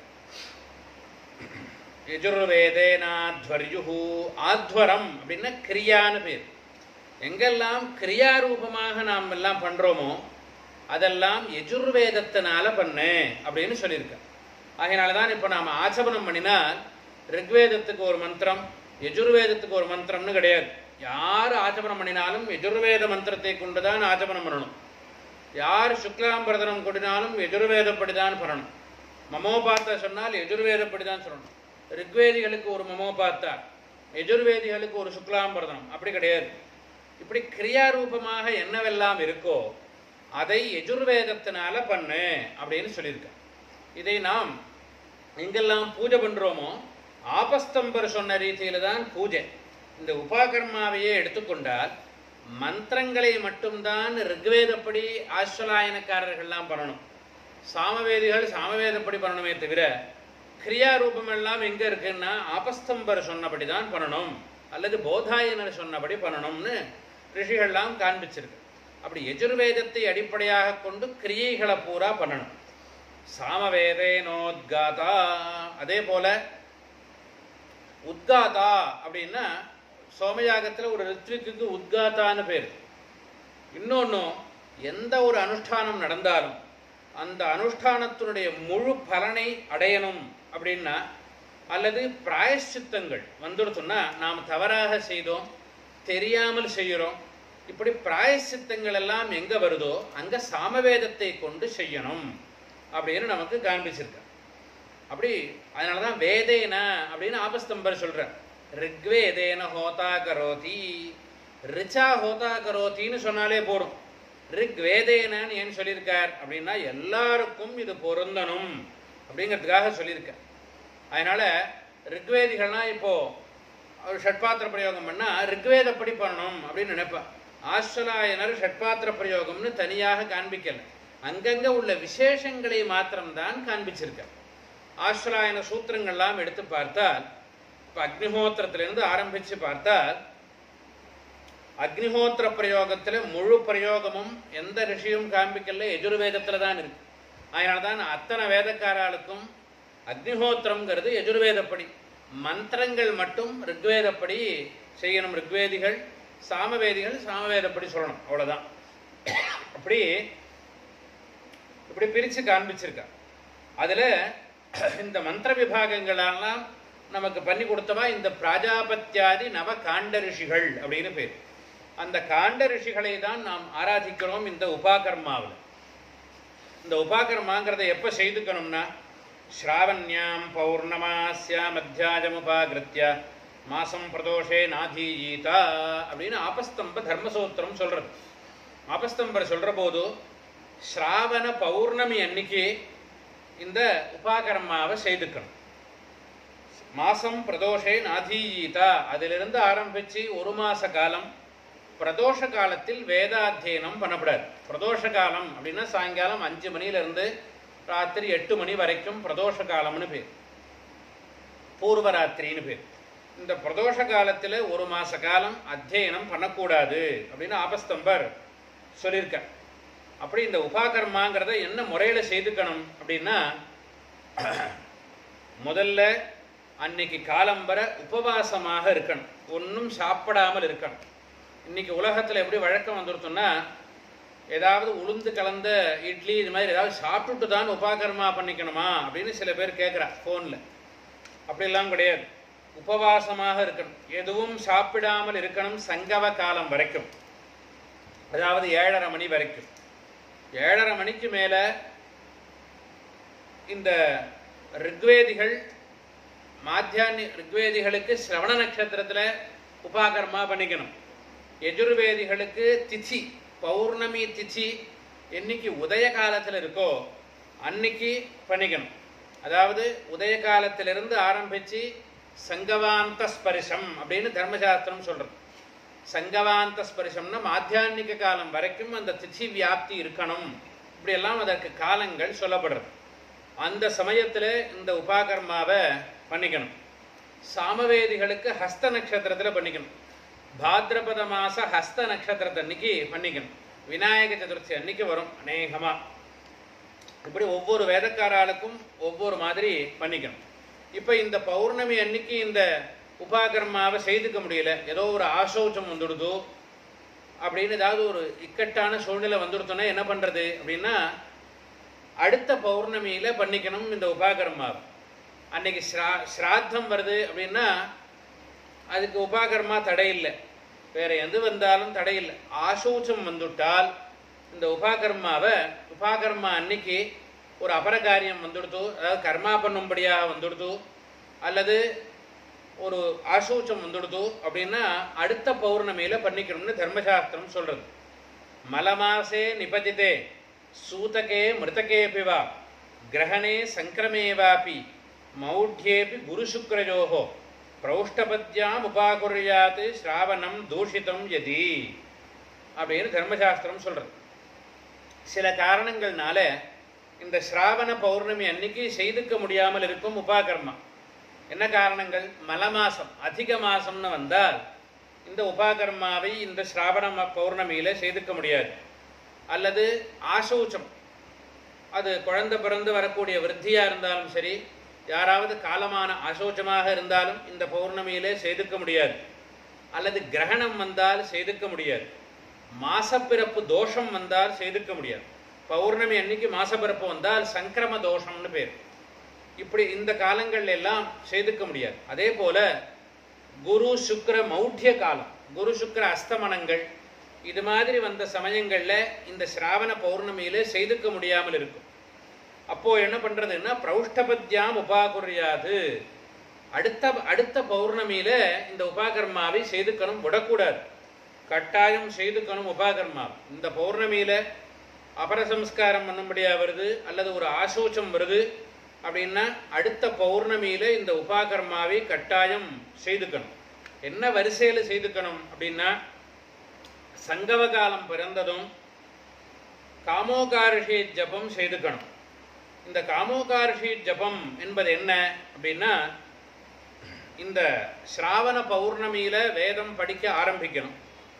யஜுர்வேதேனாத்வர்யுஹு ஆத்வரம் அப்படின்னா கிரியான்னு பேர் எங்கெல்லாம் கிரியாரூபமாக நாம் எல்லாம் பண்றோமோ அதெல்லாம் யஜுர்வேதத்தினால பண்ணு அப்படின்னு சொல்லியிருக்க அதனால தான் இப்போ நாம் ஆச்சபனம் பண்ணினால் ரிக்வேதத்துக்கு ஒரு மந்திரம் யஜுர்வேதத்துக்கு ஒரு மந்திரம்னு கிடையாது யார் ஆச்சபனம் பண்ணினாலும் யஜுர்வேத மந்திரத்தை கொண்டு தான் ஆச்சபனம் பண்ணணும் யார் சுக்லாம்பரதனம் கொண்டினாலும் எஜுர்வேதப்படி தான் பண்ணணும் மமோபாத்தா சொன்னால் எஜுர்வேதப்படி தான் சொல்லணும் ரிக்வேதிகளுக்கு ஒரு மமோபாத்தா எஜுர்வேதிகளுக்கு ஒரு சுக்லாம்பரதனம் அப்படி கிடையாது இப்படி கிரியாரூபமாக என்னவெல்லாம் இருக்கோ அதை எஜுர்வேதத்தினால பண்ணு அப்படின்னு சொல்லியிருக்க இதை நாம் எங்கெல்லாம் பூஜை பண்றோமோ ஆபஸ்தம்பர் சொன்ன ரீதியில தான் பூஜை இந்த உபாகர்மாவையே எடுத்துக்கொண்டால் மந்திரங்களை மட்டும்தான் ரிக்வேதப்படி ஆஸ்வலாயனக்காரர்கள்லாம் பண்ணணும் சாமவேதிகள் சாமவேதப்படி பண்ணணுமே தவிர கிரியாரூபம் எல்லாம் எங்க இருக்குன்னா ஆபஸ்தம்பர் சொன்னபடி தான் பண்ணணும் அல்லது போதாயனர் சொன்னபடி பண்ணணும்னு ரிஷிகள்லாம் காண்பிச்சிருக்கு அப்படி எஜுர்வேதத்தை அடிப்படையாக கொண்டு கிரியைகளை பூரா பண்ணணும் சாமவேதேனோத்காதா அதே போல உத்காதா அப்படின்னா சோமயாகத்தில் ஒரு ரித்விக்கு உத்காத்தான்னு பேர் இன்னொன்று எந்த ஒரு அனுஷ்டானம் நடந்தாலும் அந்த அனுஷ்டானத்தினுடைய முழு பலனை அடையணும் அப்படின்னா அல்லது பிராயஷ்சித்தங்கள் வந்துடுத்துன்னா நாம் தவறாக செய்தோம் தெரியாமல் செய்கிறோம் இப்படி பிராயஷ்சித்தங்கள் எல்லாம் எங்கே வருதோ அங்கே சாமவேதத்தை கொண்டு செய்யணும் அப்படின்னு நமக்கு காண்பிச்சிருக்க அப்படி அதனால தான் வேதேன அப்படின்னு ஆபஸ்தம்பர் சொல்கிறார் ரிக்வேதேன ஹோதா கரோதி ரிச்சா ஹோதா கரோத்தின்னு சொன்னாலே போதும் ரிக்வேதேனன்னு ஏன் சொல்லியிருக்கார் அப்படின்னா எல்லாருக்கும் இது பொருந்தணும் அப்படிங்கிறதுக்காக சொல்லியிருக்கார் அதனால ரிக்வேதிகள்லாம் இப்போ ஒரு ஷட்பாத்திர பிரயோகம் பண்ணா ரிக்வேதப்படி பண்ணணும் அப்படின்னு நினைப்பேன் ஆஸ்வலாயனர் ஷட்பாத்திர பிரயோகம்னு தனியாக காண்பிக்கல அங்கங்க உள்ள விசேஷங்களை மாத்திரம்தான் காண்பிச்சிருக்கார் ஆஸ்வலாயன சூத்திரங்கள்லாம் எடுத்து பார்த்தால் இப்போ அக்னிஹோத்திரத்திலிருந்து ஆரம்பித்து பார்த்தால் அக்னிஹோத்திர பிரயோகத்தில் முழு பிரயோகமும் எந்த ரிஷியும் காண்பிக்கல எஜுர்வேதத்தில் தான் இருக்கு அதனால தான் அத்தனை வேதக்காராளுக்கும் அக்னிஹோத்திரம்ங்கிறது எஜுர்வேதப்படி மந்திரங்கள் மட்டும் ரிக்வேதப்படி செய்யணும் ரிக்வேதிகள் சாமவேதிகள் சாமவேதப்படி சொல்லணும் அவ்வளோதான் அப்படி இப்படி பிரித்து காண்பிச்சிருக்கா அதில் இந்த மந்திர விபாகங்களெல்லாம் நமக்கு பண்ணி கொடுத்தவா இந்த பிராஜாபத்தியாதி நவ காண்ட ரிஷிகள் அப்படின்னு பேர் அந்த காண்ட ரிஷிகளை தான் நாம் ஆராதிக்கிறோம் இந்த உபாகர்மாவில் இந்த உபாகர்மாங்கிறத எப்போ செய்துக்கணும்னா ஸ்ராவண்யாம் பௌர்ணமாஸ்யாம் அத்தியாயமுபாகிருத்திய மாசம் பிரதோஷே நாதீயீதா அப்படின்னு ஆபஸ்தம்ப தர்மசூத்திரம் சொல்றது ஆபஸ்தம்பர் சொல்ற போது ஸ்ராவண பௌர்ணமி அன்னைக்கு இந்த உபாகர்மாவை செய்துக்கணும் மாசம் பிரதோஷே நாதீயீதா அதிலிருந்து ஆரம்பிச்சு ஒரு மாச காலம் பிரதோஷ காலத்தில் வேதாத்தியனம் பண்ணப்படாது பிரதோஷ காலம் அப்படின்னா சாயங்காலம் அஞ்சு மணியிலிருந்து ராத்திரி எட்டு மணி வரைக்கும் பிரதோஷ காலம்னு பேர் பூர்வராத்திரின்னு பேர் இந்த பிரதோஷ காலத்தில் ஒரு மாச காலம் அத்தியனம் பண்ணக்கூடாது அப்படின்னு ஆபஸ்தம்பர் சொல்லியிருக்க அப்படி இந்த உபாகர்மாங்கிறத என்ன முறையில் செய்துக்கணும் அப்படின்னா முதல்ல அன்னைக்கு காலம்பர உபவாசமாக இருக்கணும் ஒன்றும் சாப்பிடாமல் இருக்கணும் இன்னைக்கு உலகத்தில் எப்படி வழக்கம் வந்துருத்தோம்னா ஏதாவது உளுந்து கலந்த இட்லி இது மாதிரி ஏதாவது சாப்பிட்டுட்டு தான் உபாகர்மா பண்ணிக்கணுமா அப்படின்னு சில பேர் கேட்குறா ஃபோனில் அப்படிலாம் கிடையாது உபவாசமாக இருக்கணும் எதுவும் சாப்பிடாமல் இருக்கணும் சங்கவ காலம் வரைக்கும் அதாவது ஏழரை மணி வரைக்கும் ஏழரை மணிக்கு மேலே இந்த ரிக்வேதிகள் மாத்தியானி ரிக்வேதிகளுக்கு சிரவண நட்சத்திரத்தில் உபாகர்மா பண்ணிக்கணும் எஜுர்வேதிகளுக்கு திதி பௌர்ணமி திதி என்னைக்கு உதய காலத்தில் இருக்கோ அன்னைக்கு பண்ணிக்கணும் அதாவது உதய காலத்திலிருந்து ஆரம்பித்து சங்கவாந்த ஸ்பரிசம் அப்படின்னு தர்மசாஸ்திரம் சொல்கிறது சங்கவாந்த ஸ்பரிசம்னா மாத்தியானிக காலம் வரைக்கும் அந்த திதி வியாப்தி இருக்கணும் இப்படியெல்லாம் அதற்கு காலங்கள் சொல்லப்படுறது அந்த சமயத்தில் இந்த உபாகர்மாவை பண்ணிக்கணும் சாமவேதிகளுக்கு ஹஸ்த நட்சத்திரத்தில் பண்ணிக்கணும் பாத்ரபத மாச ஹஸ்த நட்சத்திரத்தன்னைக்கு பண்ணிக்கணும் விநாயக சதுர்த்தி அன்னைக்கு வரும் அநேகமாக இப்படி ஒவ்வொரு வேதக்காராளுக்கும் ஒவ்வொரு மாதிரி பண்ணிக்கணும் இப்போ இந்த பௌர்ணமி அன்னைக்கு இந்த உபாகர்மாவை செய்துக்க முடியல ஏதோ ஒரு ஆசோச்சம் வந்துடுதோ அப்படின்னு ஏதாவது ஒரு இக்கட்டான சூழ்நிலை வந்துடுத்தோன்னா என்ன பண்ணுறது அப்படின்னா அடுத்த பௌர்ணமியில் பண்ணிக்கணும் இந்த உபாகர்மாவை அன்னைக்கு ஸ்ரா ஸ்ராத்தம் வருது அப்படின்னா அதுக்கு உபாகர்மா தடை இல்லை வேற எது வந்தாலும் தடை இல்லை ஆசோச்சம் வந்துட்டால் இந்த உபாகர்மாவை உபாகர்மா அன்னைக்கு ஒரு அபரகாரியம் வந்துடுத்து அதாவது கர்மா பண்ணும்படியாக வந்துடுத்து அல்லது ஒரு ஆசோச்சம் வந்துடுத்து அப்படின்னா அடுத்த பௌர்ணமியில் பண்ணிக்கணும்னு தர்மசாஸ்திரம் சொல்றது மலமாசே நிபதிதே சூதகே மிருதகேபி வா கிரகணே சங்கிரமேவாபி மௌಢ்யேபி குருசுக்ரயோகோ பிரௌஷ்டபத்யாம் உபாகுர்யாத் ஸ்ராவணம் தூஷிதம் யதி அப்படின்னு தர்மசாஸ்திரம் சொல்றது சில காரணங்கள்னால இந்த ஸ்ராவண பௌர்ணமி அன்னைக்கு செய்துக்க முடியாமல் இருக்கும் உபாகர்மா என்ன காரணங்கள் மல மாசம் அதிக மாசம்னு வந்தால் இந்த உபாகர்மாவை இந்த ஸ்ராவண ம- பௌர்ணமியில செய்துக்க முடியாது அல்லது ஆசௌச்சம் அது குழந்தை பிறந்து வரக்கூடிய விருத்தியா இருந்தாலும் சரி யாராவது காலமான அசோச்சமாக இருந்தாலும் இந்த பௌர்ணமியிலே செய்துக்க முடியாது அல்லது கிரகணம் வந்தால் செய்துக்க முடியாது மாசப்பிறப்பு தோஷம் வந்தால் செய்துக்க முடியாது பௌர்ணமி அன்னைக்கு மாசப்பிறப்பு வந்தால் சங்கிரம தோஷம்னு பேர் இப்படி இந்த காலங்கள்ல எல்லாம் செய்துக்க முடியாது அதே போல குரு சுக்கிர மௌಢ்ய காலம் குரு சுக்கிர அஸ்தமனங்கள் இது மாதிரி வந்த சமயங்கள்ல இந்த சிராவண பௌர்ணமியில செய்துக்க முடியாமல் இருக்கும் அப்போ என்ன பண்றதுன்னா பிரௌஷ்டபத்யாம் உபாகுரியாது அடுத்த அடுத்த பௌர்ணமியில இந்த உபாகர்மாவை செய்துக்கணும் விடக்கூடாது கட்டாயம் செய்துக்கணும் உபாகர்மா இந்த பௌர்ணமியில அபரசம்ஸ்காரம் பண்ணும்படியா வருது அல்லது ஒரு ஆசோச்சம் வருது அப்படின்னா அடுத்த பௌர்ணமியில இந்த உபாகர்மாவை கட்டாயம் செய்துக்கணும் என்ன வரிசையில செய்துக்கணும் அப்படின்னா சங்கவ காலம் பிறந்ததும் காமோகாரிஷி ஜபம் செய்துக்கணும் இந்த காமோகாரிஷி ஜபம் என்பது என்ன அப்படின்னா இந்த ஸ்ராவண பௌர்ணமியில வேதம் படிக்க ஆரம்பிக்கணும்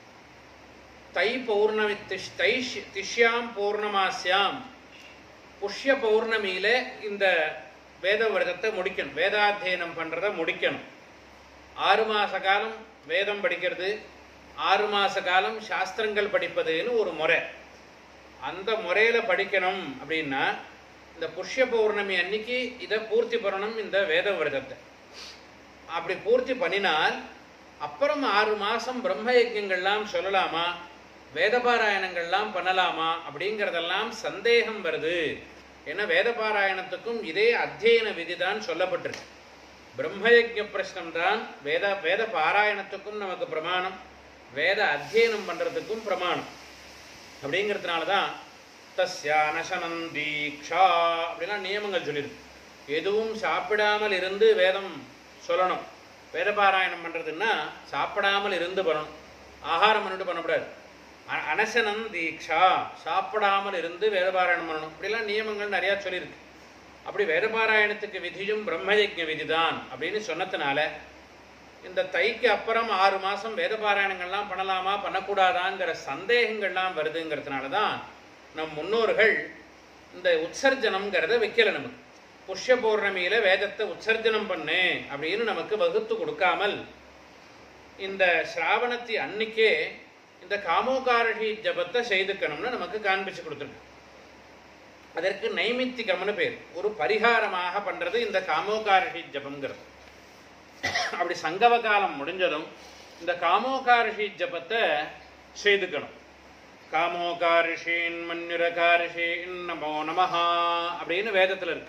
தை பௌர்ணமி திஷ் தை திஷ்யாம் பௌர்ணமாஸ்யாம் புஷ்ய பௌர்ணமியில இந்த வேத விரதத்தை முடிக்கணும் வேதாத்தியனம் பண்றதை முடிக்கணும் ஆறு மாச காலம் வேதம் படிக்கிறது ஆறு மாச காலம் சாஸ்திரங்கள் படிப்பதுன்னு ஒரு முறை அந்த முறையில படிக்கணும் அப்படின்னா இந்த புஷ்ய பௌர்ணமி அன்னைக்கு இதை பூர்த்தி பண்ணணும் இந்த வேத விரதத்தை அப்படி பூர்த்தி பண்ணினால் அப்புறம் ஆறு மாசம் பிரம்ம யஜ்யங்கள்லாம் சொல்லலாமா வேதபாராயணங்கள்லாம் பண்ணலாமா அப்படிங்கிறதெல்லாம் சந்தேகம் வருது ஏன்னா வேதபாராயணத்துக்கும் இதே அத்தியன விதி தான் சொல்லப்பட்டிருக்கு பிரம்மயஜ்ய பிரஷ்னம் தான் வேத வேத பாராயணத்துக்கும் நமக்கு பிரமாணம் வேத அத்தியனம் பண்றதுக்கும் பிரமாணம் அப்படிங்கிறதுனால தான் தஸ்யானசனம் தீக்ஷா அப்படிலாம் நியமங்கள் சொல்லியிருக்கு எதுவும் சாப்பிடாமல் இருந்து வேதம் சொல்லணும் வேத பாராயணம் பண்ணுறதுன்னா சாப்பிடாமல் இருந்து பண்ணணும் ஆகாரம் பண்ணிட்டு பண்ணக்கூடாது அ- அனசனம் தீக்ஷா சாப்பிடாமல் இருந்து வேத பாராயணம் பண்ணணும் இப்படிலாம் நியமங்கள் நிறையா சொல்லியிருக்கு அப்படி வேத பாராயணத்துக்கு விதியும் பிரம்மயஜ்ய விதி தான் அப்படின்னு சொன்னதுனால இந்த தைக்கு அப்புறம் ஆறு மாதம் வேத பாராயணங்கள்லாம் பண்ணலாமா பண்ணக்கூடாதாங்கிற சந்தேகங்கள்லாம் வருதுங்கிறதுனால தான் நம் முன்னோர்கள் இந்த உற்சர்ஜனம்ங்கிறத வைக்கல நமக்கு புஷ்ய பௌர்ணமியில வேதத்தை உற்சர்ஜனம் பண்ணு அப்படின்னு நமக்கு வகுத்து கொடுக்காமல் இந்த ஸ்ராவணத்தி அன்னைக்கே இந்த காமோகாரஷி ஜபத்தை செய்துக்கணும்னு நமக்கு காண்பிச்சு கொடுத்துருக்கு அதற்கு நைமித்திகம்னு பேர் ஒரு பரிகாரமாக பண்றது இந்த காமோகாரஷி ஜபம்ங்கிறது அப்படி சங்கவ காலம் முடிஞ்சதும் இந்த காமோகாரிஷி ஜபத்தை செய்துக்கணும் காமோகாரிஷீன் மன்யுரகாரிஷீன் நமோ நமஹா அப்படின்னு வேதத்தில் இருக்கு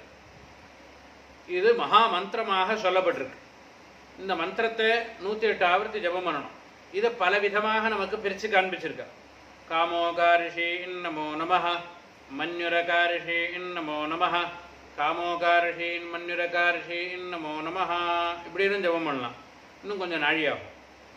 இது மகா மந்திரமாக சொல்லப்பட்டிருக்கு இந்த மந்திரத்தை நூற்றி எட்டு ஆவர்த்தி ஜபம் பண்ணணும் இதை பல விதமாக நமக்கு பிரித்து காண்பிச்சிருக்கா காமோகாரிஷீன் நமோ நமஹ மன்யுரகாரிஷீன் நமோ நமஹ காமோகாரிஷீன் மன்யுரகாரிஷீன் நமோ நமஹ இப்படின்னு ஜபம் பண்ணலாம் இன்னும் கொஞ்சம் நாழியாகும்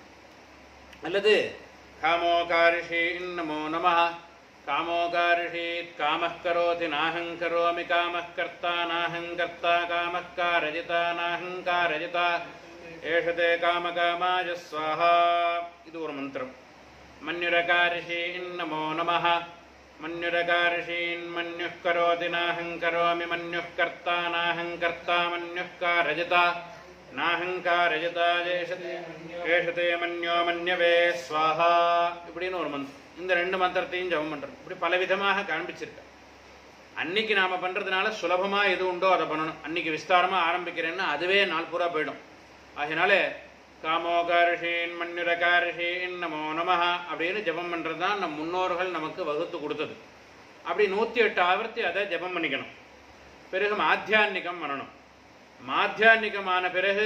அல்லது காமோகாரிஷீன் நமோ நமஹ காமோகாரிஷீத் காமः கரோதி நாஹங் கரோமி காமः கர்த்தா நாஹங் கர்த்தா காமः காரஜிதா நாஹங் காரஜிதா ஏஷதே காமகாமாய ஸ்வாஹா இது ஒரு மந்திரம் मन्युरकार्षीन् नमो नमः मन्युरकार्षीन् मन्युः करोति नाहं करोमि मन्युः कर्ता नाहं कर्ता मन्युः कारजता நாஹங்காரஜதா ஜேஷதே ஏஷதே மன்யோ மன்யவே ஸ்வாஹா இப்படின்னு ஒரு மந்திரம் இந்த ரெண்டு மந்திரத்தையும் ஜபம் பண்றோம் இப்படி பலவிதமாக காண்பிச்சிருக்க அன்னைக்கு நாம பண்றதுனால சுலபமா எது உண்டோ அதை பண்ணணும் அன்னைக்கு விஸ்தாரமா ஆரம்பிக்கிறேன்னா அதுவே நாள் பூரா போயிடும் ஆகையினால காமோகாரிஷீன் மன்யுரகாரிஷீன் நமோ நமஹ அப்படின்னு ஜபம் பண்றது தான் நம் முன்னோர்கள் நமக்கு வகுத்து கொடுத்தது அப்படி நூற்றி எட்டு ஆவர்த்தி அதை ஜபம் பண்ணிக்கணும் பிறகு மாத்தியான்னிகம் பண்ணணும் மாத்தியான்னிகமான பிறகு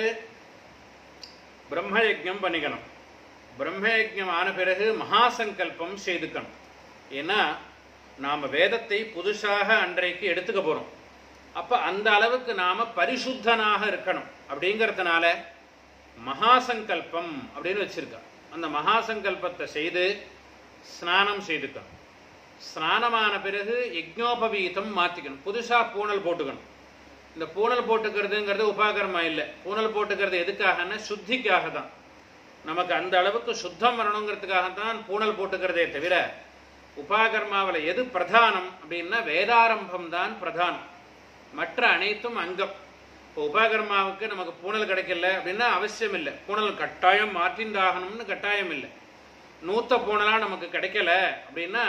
பிரம்மயஜம் பண்ணிக்கணும் பிரம்மயஜம் ஆன பிறகு மகாசங்கல்பம் செய்துக்கணும் ஏன்னா நாம் வேதத்தை புதுசாக அன்றைக்கு எடுத்துக்க போகிறோம் அப்போ அந்த அளவுக்கு நாம் பரிசுத்தனாக இருக்கணும் அப்படிங்கிறதுனால மகாசங்கல்பம் அப்படின்னு வச்சிருக்கா அந்த மகாசங்கல்பத்தை செய்து ஸ்நானம் செய்துக்கணும் ஸ்நானமான பிறகு யஜ்ஞோபவீதம் மாற்றிக்கணும் புதுசாக பூணல் போட்டுக்கணும் இந்த பூணல் போட்டுக்கிறதுங்கிறது உபாகரமா இல்லை பூணல் போட்டுக்கிறது எதுக்காகன்னா சுத்திக்காக தான் நமக்கு அந்த அளவுக்கு சுத்தம் வரணுங்கிறதுக்காக தான் பூணல் போட்டுக்கிறதே தவிர உபாகர்மாவில் எது பிரதானம் அப்படின்னா வேதாரம்பம் தான் பிரதானம் மற்ற அனைத்தும் அங்கம் இப்போ உபாகர்மாவுக்கு நமக்கு பூணல் கிடைக்கல அப்படின்னா அவசியம் இல்லை பூணல் கட்டாயம் மாற்றிந்தாகணும்னு கட்டாயம் இல்லை நூத்த பூணலாக நமக்கு கிடைக்கல அப்படின்னா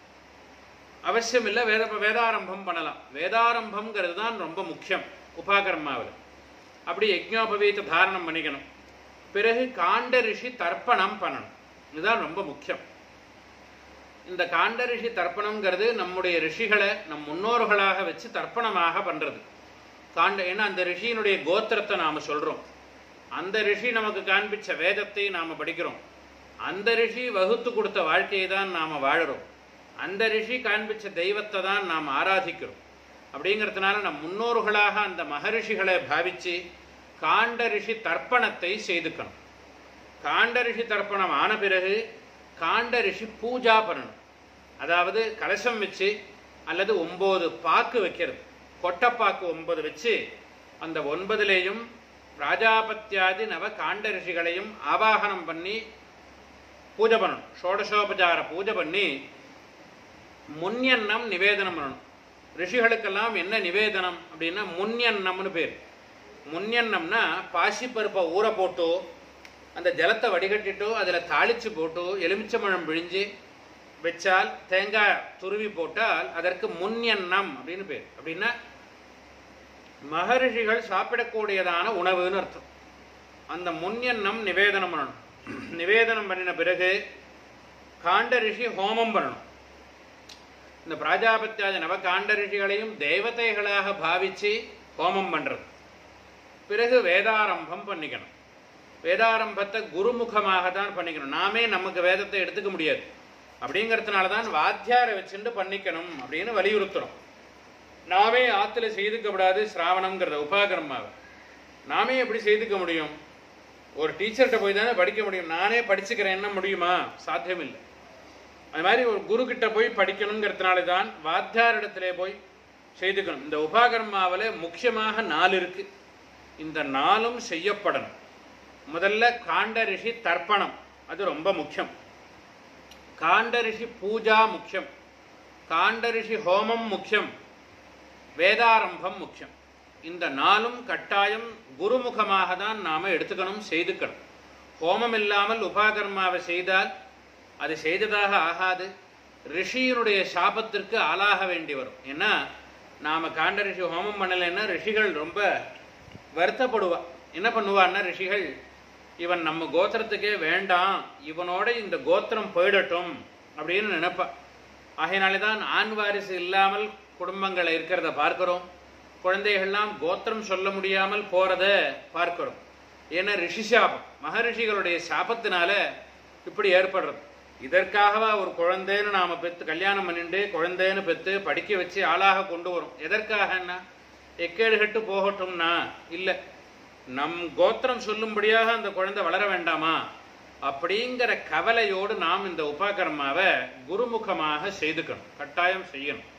அவசியம் இல்லை வேத வேதாரம்பம் பண்ணலாம் வேதாரம்பம்ங்கிறது தான் ரொம்ப முக்கியம் உபாகர்மாவில் அப்படி யஜ்ஞோபவீத தாரணம் பண்ணிக்கணும் பிறகு காண்ட ரிஷி தர்ப்பணம் பண்ணணும் இதுதான் ரொம்ப முக்கியம் இந்த காண்ட ரிஷி தர்ப்பணம்ங்கிறது நம்முடைய ரிஷிகளை நம் முன்னோர்களாக வச்சு தர்ப்பணமாக பண்றது காண்ட ஏன்னா அந்த ரிஷியினுடைய கோத்திரத்தை நாம சொல்றோம் அந்த ரிஷி நமக்கு காண்பிச்ச வேதத்தை நாம படிக்கிறோம் அந்த ரிஷி வகுத்து கொடுத்த வாழ்க்கையை தான் நாம வாழறோம் அந்த ரிஷி காண்பிச்ச தெய்வத்தை தான் நாம் ஆராதிக்கிறோம் அப்படிங்கிறதுனால நம் முன்னோர்களாக அந்த மகரிஷிகளை பாவிச்சு காண்ட ரிஷி தர்ப்பணத்தை செய்துக்கணும் காண்ட ரிஷி தர்ப்பணம் ஆன பிறகு காண்ட ரிஷி பூஜா பண்ணணும் அதாவது கலசம் வச்சு அல்லது ஒம்பது பாக்கு வைக்கிறது கொட்டைப்பாக்கு ஒன்பது வச்சு அந்த ஒன்பதுலேயும் ராஜாபத்தியாதி நவ காண்ட ரிஷிகளையும் ஆவாகனம் பண்ணி பூஜை பண்ணணும் ஷோடசோபச்சார பூஜை பண்ணி முன்யன்னம் நிவேதனம் பண்ணணும் ரிஷிகளுக்கெல்லாம் என்ன நிவேதனம் அப்படின்னா முன்யன்னம்னு பேர் முன்யன்னம்னா பாசிப்பருப்பை ஊற போட்டு அந்த ஜலத்தை வடிகட்டிட்டு அதில் தாளிச்சு போட்டு எலுமிச்சம்பழம் பிழிஞ்சு வச்சால் தேங்காய் துருவி போட்டால் அதற்கு முன்யன்னம் அப்படின்னு பேர் அப்படின்னா மகரிஷிகள் சாப்பிடக்கூடியதான உணவுன்னு அர்த்தம் அந்த முன்யன்னம் நிவேதனம் பண்ணணும் நிவேதனம் பண்ணின பிறகு காண்ட ரிஷி ஹோமம் பண்ணணும் இந்த பிராஜாபத்தியாதி நவகாண்ட ரிஷிகளையும் தேவதைகளாக பாவிச்சு ஹோமம் பண்றது பிறகு வேதாரம்பம் பண்ணிக்கணும் வேதாரம்பத்தை குருமுகமாக தான் பண்ணிக்கணும் நாமே நமக்கு வேதத்தை எடுத்துக்க முடியாது அப்படிங்கிறதுனால தான் வாத்தியாரை வச்சுட்டு பண்ணிக்கணும் அப்படின்னு வலியுறுத்துறோம் நாமே ஆற்றுல செய்துக்கப்படாது சிராவணம்ங்கிறத உபாகரமாவை நாமே எப்படி செய்துக்க முடியும் ஒரு டீச்சர்கிட்ட போய் தானே படிக்க முடியும் நானே படிச்சுக்கிறேன்னா முடியுமா சாத்தியம் இல்லை அது மாதிரி ஒரு குரு கிட்ட போய் படிக்கணுங்கிறதுனால தான் வாத்தியாரிடத்திலே போய் செய்துக்கணும் இந்த உபாகர்மாவில் முக்கியமாக நாலு இருக்கு இந்த நாலும் செய்யப்படணும் முதல்ல காண்ட ரிஷி தர்ப்பணம் அது ரொம்ப முக்கியம் காண்ட ரிஷி பூஜா முக்கியம் காண்ட ரிஷி ஹோமம் முக்கியம் வேதாரம்பம் முக்கியம் இந்த நாளும் கட்டாயம் குருமுகமாக தான் நாம் எடுத்துக்கணும் செய்துக்கணும் ஹோமம் இல்லாமல் உபாகர்மாவை செய்தால் அது செய்ததாக ஆகாது ரிஷியினுடைய சாபத்திற்கு ஆளாக வேண்டி வரும் ஏன்னா நாம் காண்ட ரிஷி ஹோமம் பண்ணலைன்னா ரிஷிகள் ரொம்ப வருத்தப்படுவா என்ன பண்ணுவான்னா ரிஷிகள் இவன் நம்ம கோத்திரத்துக்கே வேண்டாம் இவனோட இந்த கோத்திரம் போயிடட்டும் அப்படின்னு நினைப்பா ஆகையினாலே தான் ஆண் வாரிசு இல்லாமல் குடும்பங்கள் இருக்கிறத பார்க்கிறோம் குழந்தைகள்லாம் கோத்திரம் சொல்ல முடியாமல் போறத பார்க்கிறோம் ஏன்னா ரிஷி சாபம் மகரிஷிகளுடைய சாபத்தினால இப்படி ஏற்படுறது இதற்காகவா ஒரு குழந்தைன்னு நாம பெற்று கல்யாணம் பண்ணிட்டு குழந்தைன்னு பெற்று படிக்க வச்சு ஆளாக கொண்டு வரும் எதற்காகன்னா எக்கேடு கட்டு போகட்டும்னா இல்லை நம் கோத்திரம் சொல்லும்படியாக அந்த குழந்தை வளர வேண்டாமா அப்படிங்கிற கவலையோடு நாம் இந்த உபாகர்மாவை குருமுகமாக செய்துக்கணும் கட்டாயம் செய்யணும்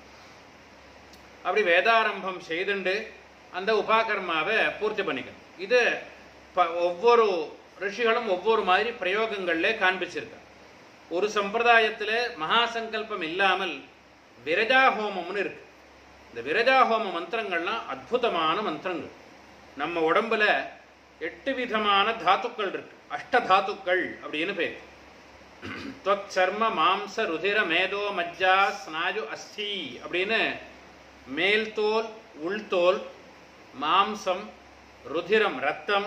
அப்படி வேதாரம்பம் செய்துண்டு அந்த உபாகர்மாவை பூர்த்தி பண்ணிக்கணும் இது ப ஒவ்வொரு ரிஷிகளும் ஒவ்வொரு மாதிரி பிரயோகங்கள்ல காண்பிச்சிருக்காங்க ஒரு சம்பிரதாயத்தில் மகா சங்கல்பம் இல்லாமல் விரஜா ஹோமம்னு இருக்கு இந்த விரஜா ஹோம மந்திரங்கள்லாம் அற்புதமான மந்திரங்கள் நம்ம உடம்புல எட்டு விதமான தாத்துக்கள் இருக்கு அஷ்ட தாத்துக்கள் அப்படின்னு பேர் துவக் சர்ம மாம்ச ருதிர மேதோ மஜ்ஜா ஸ்நாயு அஸ்தி அப்படின்னு மேல் தோல் உள்தோல் மாம்சம் ருதிரம் ரத்தம்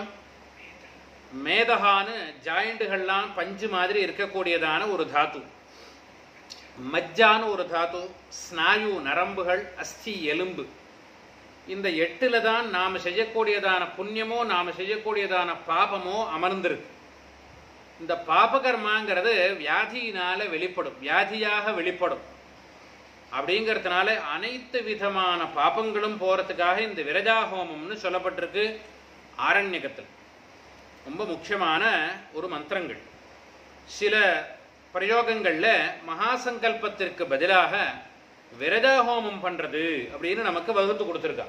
மேதகான்னு ஜாயிண்டுகள்லாம் பஞ்சு மாதிரி இருக்கக்கூடியதான ஒரு தாத்து மஜ்ஜான்னு ஒரு தாத்து ஸ்நாயு நரம்புகள் அஸ்தி எலும்பு இந்த எட்டுல தான் நாம் செய்யக்கூடியதான புண்ணியமோ நாம் செய்யக்கூடியதான பாபமோ அமர்ந்திருக்கு இந்த பாபகர்மாங்கிறது வியாதியினால வெளிப்படும் வியாதியாக வெளிப்படும் அப்படிங்கிறதுனால அனைத்து விதமான பாபங்களும் போறதுக்காக இந்த விரஜா ஹோமம்னு சொல்லப்பட்டிருக்கு ஆரண்யகத்தில் ரொம்ப முக்கியமான ஒரு மந்திரங்கள் சில பிரயோகங்கள்ல மகா சங்கல்பத்திற்கு பதிலாக விரஜா ஹோமம் பண்றது அப்படின்னு நமக்கு வகுத்து கொடுத்துருக்கா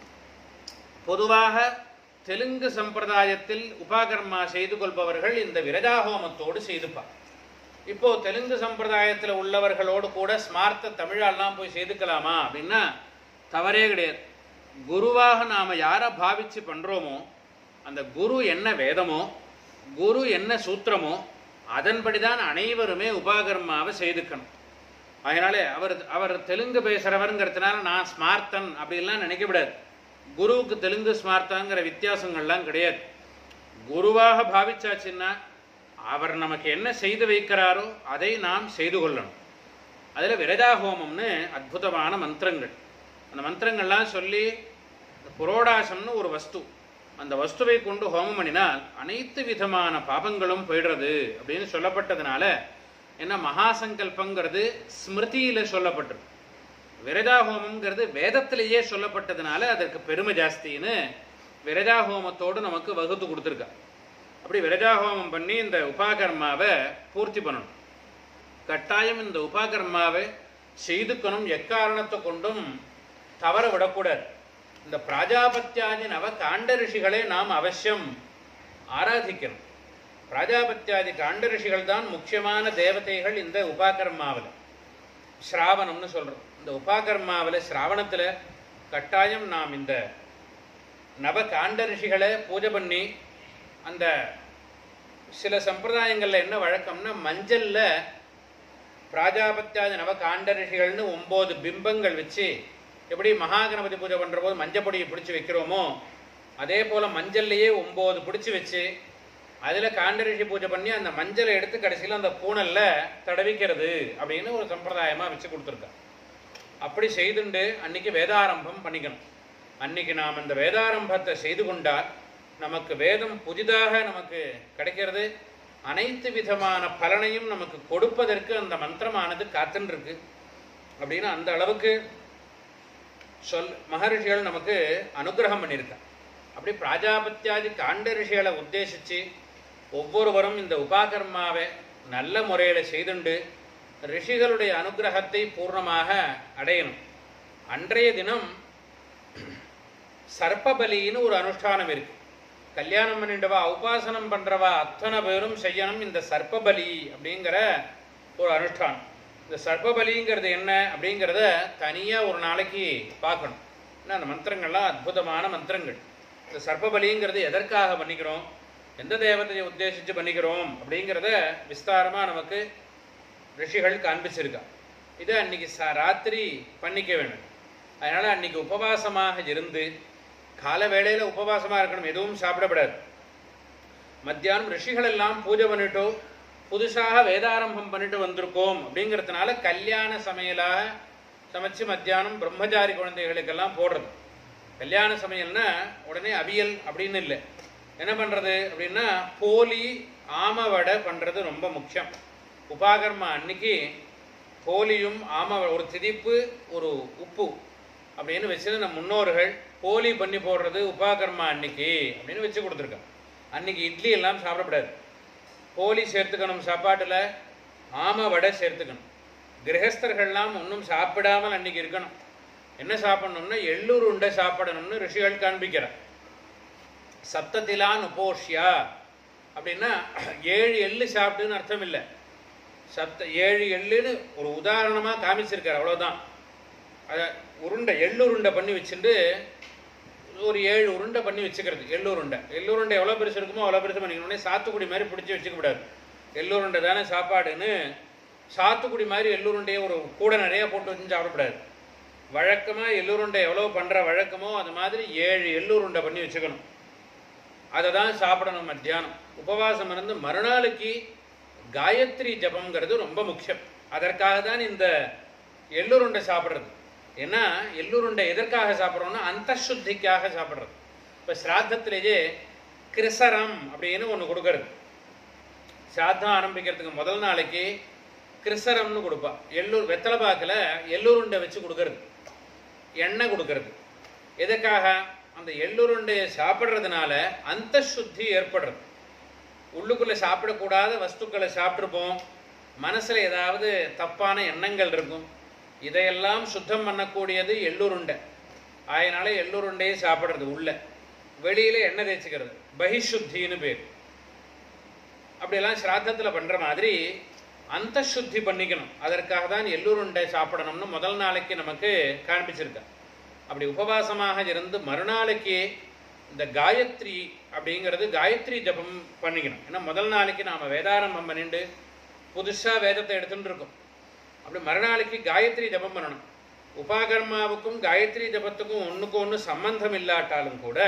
பொதுவாக தெலுங்கு சம்பிரதாயத்தில் உபாகர்மா செய்து கொள்பவர்கள் இந்த விரஜா ஹோமத்தோடு செய்துப்பார் இப்போ தெலுங்கு சம்பிரதாயத்தில் உள்ளவர்களோடு கூட ஸ்மார்த்த தமிழெல்லாம் போய் செய்துக்கலாமா அப்படின்னா தவறே கிடையாது குருவாக நாம் யாரை பாவிச்சு பண்ணுறோமோ அந்த குரு என்ன வேதமோ குரு என்ன சூத்திரமோ அதன்படி தான் அனைவருமே உபாகர்மாவை செய்துக்கணும் அதனால அவர் அவர் தெலுங்கு பேசுகிறவருங்கிறதுனால நான் ஸ்மார்த்தன் அப்படிலாம் நினைக்கக்கூடாது குருவுக்கு தெலுங்கு ஸ்மார்த்தாங்கிற வித்தியாசங்கள்லாம் கிடையாது குருவாக பாவிச்சாச்சுன்னா அவர் நமக்கு என்ன செய்து வைக்கிறாரோ அதை நாம் செய்து கொள்ளணும் அதில் விரஜா ஹோமம்னு அற்புதமான மந்திரங்கள் அந்த மந்திரங்கள்லாம் சொல்லி இந்த புரோடாசம்னு ஒரு வஸ்து அந்த வஸ்துவை கொண்டு ஹோமம் பண்ணினால் அனைத்து விதமான பாபங்களும் போயிடுறது அப்படின்னு சொல்லப்பட்டதுனால என்ன மகாசங்கல்பங்கிறது ஸ்மிருதியில் சொல்லப்பட்டிருக்கு விரஜா ஹோமம்ங்கிறது வேதத்திலேயே சொல்லப்பட்டதுனால அதற்கு பெருமை ஜாஸ்தின்னு விரஜா ஹோமத்தோடு நமக்கு வகுத்து கொடுத்துருக்கா அப்படி விரஜா ஹோமம் பண்ணி இந்த உபாகர்மாவை பூர்த்தி பண்ணணும் கட்டாயம் இந்த உபாகர்மாவை செய்துக்கணும் எக்காரணத்தை கொண்டும் தவற விடக்கூடாது இந்த பிராஜாபத்தியாதி நவ காண்ட ரிஷிகளை நாம் அவசியம் ஆராதிக்கணும் பிராஜாபத்தியாதி காண்ட ரிஷிகள் தான் முக்கியமான தேவதைகள் இந்த உபாகர்மாவில் ஸ்ராவணம்னு சொல்கிறோம் இந்த உபாகர்மாவில் ஸ்ராவணத்தில் கட்டாயம் நாம் இந்த நவ காண்ட ரிஷிகளை பூஜை பண்ணி அந்த சில சம்பிரதாயங்களில் என்ன வழக்கம்னா மஞ்சளில் பிராஜாபத்தியாதி நவ காண்ட ரிஷிகள்னு ஒம்பது பிம்பங்கள் வச்சு எப்படி மகாகணபதி பூஜை பண்ணுற போது மஞ்சப்பொடியை பிடிச்சி வைக்கிறோமோ அதே போல் மஞ்சள்லையே ஒம்பது பிடிச்சி வச்சு அதில் காண்டரிஷி பூஜை பண்ணி அந்த மஞ்சளை எடுத்து கடைசியில் அந்த பூனலில் தடவிக்கிறது அப்படின்னு ஒரு சம்பிரதாயமாக வச்சு கொடுத்துருக்கா அப்படி செய்துண்டு அன்னைக்கு வேதாரம்பம் பண்ணிக்கணும் அன்னைக்கு நாம் இந்த வேதாரம்பத்தை செய்து கொண்டால் நமக்கு வேதம் புதிதாக நமக்கு கிடைக்கிறது அனைத்து விதமான பலனையும் நமக்கு கொடுப்பதற்கு அந்த மந்திரமானது காத்துன்னு இருக்கு அப்படின்னு அந்த அளவுக்கு சொல் மகரிஷிகள் நமக்கு அனுகிரகம் பண்ணியிருக்கா அப்படி பிராஜாபத்தியாதி காண்ட ரிஷிகளை உத்தேசித்து ஒவ்வொருவரும் இந்த உபாகர்மாவை நல்ல முறையில் செய்துண்டு ரிஷிகளுடைய அனுகிரகத்தை பூர்ணமாக அடையணும் அன்றைய தினம் சர்ப்பபலின்னு ஒரு அனுஷ்டானம் இருக்கு கல்யாணம் பண்ணிட்டவா உபாசனம் பண்றவா அத்தனை பேரும் செய்யணும் இந்த சர்ப்பபலி அப்படிங்கிற ஒரு அனுஷ்டானம் இந்த சர்ப்பபலிங்கிறது என்ன அப்படிங்கிறத தனியாக ஒரு நாளைக்கு பார்க்கணும் ஏன்னா அந்த மந்திரங்கள்லாம் அற்புதமான மந்திரங்கள் இந்த சர்ப்பபலிங்கிறது எதற்காக பண்ணிக்கிறோம் எந்த தேவதையை உத்தேசித்து பண்ணிக்கிறோம் அப்படிங்கிறத விஸ்தாரமாக நமக்கு ரிஷிகள் காண்பிச்சிருக்கா இதை அன்னைக்கு ச ராத்திரி பண்ணிக்க வேணும் அதனால் அன்னைக்கு உபவாசமாக இருந்து கால வேளையில் உபவாசமாக இருக்கணும் எதுவும் சாப்பிடப்படாது மத்தியானம் ரிஷிகள் எல்லாம் பூஜை பண்ணிட்டோ புதுசாக வேதாரம்பம் பண்ணிட்டு வந்திருக்கோம் அப்படிங்கிறதுனால கல்யாண சமையலாக சமைச்சு மத்தியானம் பிரம்மச்சாரி குழந்தைகளுக்கெல்லாம் போடுறது கல்யாண சமையல்னா உடனே அவியல் அப்படின்னு இல்லை என்ன பண்ணுறது அப்படின்னா போலி ஆம வடை பண்ணுறது ரொம்ப முக்கியம் உபாகர்மா அன்னைக்கு போலியும் ஆம ஒரு திதிப்பு ஒரு உப்பு அப்படின்னு வச்சு நம்ம முன்னோர்கள் போலி பண்ணி போடுறது உபாகர்மா அன்னைக்கு அப்படின்னு வச்சு கொடுத்துருக்காங்க அன்னைக்கு இட்லி எல்லாம் சாப்பிடக்கூடாது போலி சேர்த்துக்கணும் சாப்பாட்டில் ஆம வடை சேர்த்துக்கணும் கிரகஸ்தர்கள்லாம் ஒன்றும் சாப்பிடாமல் அன்னைக்கு இருக்கணும் என்ன சாப்பிடணும்னா எள்ளூர் உண்டை சாப்பிடணும்னு ரிஷிகள் காண்பிக்கிறார் சப்தத்திலான் உபோஷ்யா அப்படின்னா ஏழு எள்ளு சாப்பிட்டுன்னு அர்த்தம் இல்லை சப்த ஏழு எள்ளுன்னு ஒரு உதாரணமாக காமிச்சிருக்காரு அவ்வளோதான் அதை உருண்டை எள்ளுருண்டை பண்ணி வச்சுட்டு ஒரு ஏழு உருண்டை பண்ணி வச்சுக்கிறது எள்ளுருண்டை எள்ளுருண்டை எவ்வளோ பெருசு இருக்குமோ அவ்வளோ பெருசு பண்ணிக்கணும்னே சாத்துக்குடி மாதிரி பிடிச்சி வச்சுக்க கூடாது எள்ளுருண்டை தானே சாப்பாடுன்னு சாத்துக்குடி மாதிரி எள்ளுருண்டையை ஒரு கூட நிறையா போட்டு வச்சு சாப்பிடக்கூடாது வழக்கமாக எள்ளுருண்டை எவ்வளோ பண்ணுற வழக்கமோ அது மாதிரி ஏழு எள்ளுருண்டை பண்ணி வச்சுக்கணும் அதை தான் சாப்பிடணும் மத்தியானம் உபவாசம் இருந்து மறுநாளைக்கு காயத்ரி ஜபம்ங்கிறது ரொம்ப முக்கியம் அதற்காக தான் இந்த எள்ளுருண்டை சாப்பிட்றது ஏன்னா எள்ளுருண்டை எதற்காக சாப்பிட்றோம்னா அந்த சுத்திக்காக சாப்பிட்றது இப்போ ஸ்ராத்தத்திலேயே கிருசரம் அப்படின்னு ஒன்று கொடுக்கறது ஸ்ராத்தம் ஆரம்பிக்கிறதுக்கு முதல் நாளைக்கு கிருசரம்னு கொடுப்பா எள்ளூர் வெத்தலை பாக்கில் எள்ளுருண்டை வச்சு கொடுக்கறது எண்ணெய் கொடுக்கறது எதுக்காக அந்த எள்ளுருண்டையை சாப்பிட்றதுனால அந்த சுத்தி ஏற்படுறது உள்ளுக்குள்ளே சாப்பிடக்கூடாத வஸ்துக்களை சாப்பிட்ருப்போம் மனசில் ஏதாவது தப்பான எண்ணங்கள் இருக்கும் இதையெல்லாம் சுத்தம் பண்ணக்கூடியது எள்ளுருண்டை அதனால எள்ளுருண்டையை சாப்பிட்றது உள்ள வெளியில் எண்ணெய் தேய்ச்சிக்கிறது பகிஷுத்தின்னு பேர் அப்படியெல்லாம் ஸ்ராத்தத்தில் பண்ணுற மாதிரி அந்த சுத்தி பண்ணிக்கணும் அதற்காக தான் எள்ளுருண்டை சாப்பிடணும்னு முதல் நாளைக்கு நமக்கு காண்பிச்சிருக்கேன் அப்படி உபவாசமாக இருந்து மறுநாளைக்கு இந்த காயத்ரி அப்படிங்கிறது காயத்ரி ஜபம் பண்ணிக்கணும் ஏன்னா முதல் நாளைக்கு நாம் வேதாரம்பம் பண்ணிட்டு புதுசாக வேதத்தை எடுத்துட்டு இருக்கோம் அப்படி மறுநாளைக்கு காயத்ரி ஜபம் பண்ணணும் உபாகர்மாவுக்கும் காயத்ரி ஜபத்துக்கும் ஒன்றுக்கு ஒன்று சம்பந்தம் இல்லாட்டாலும் கூட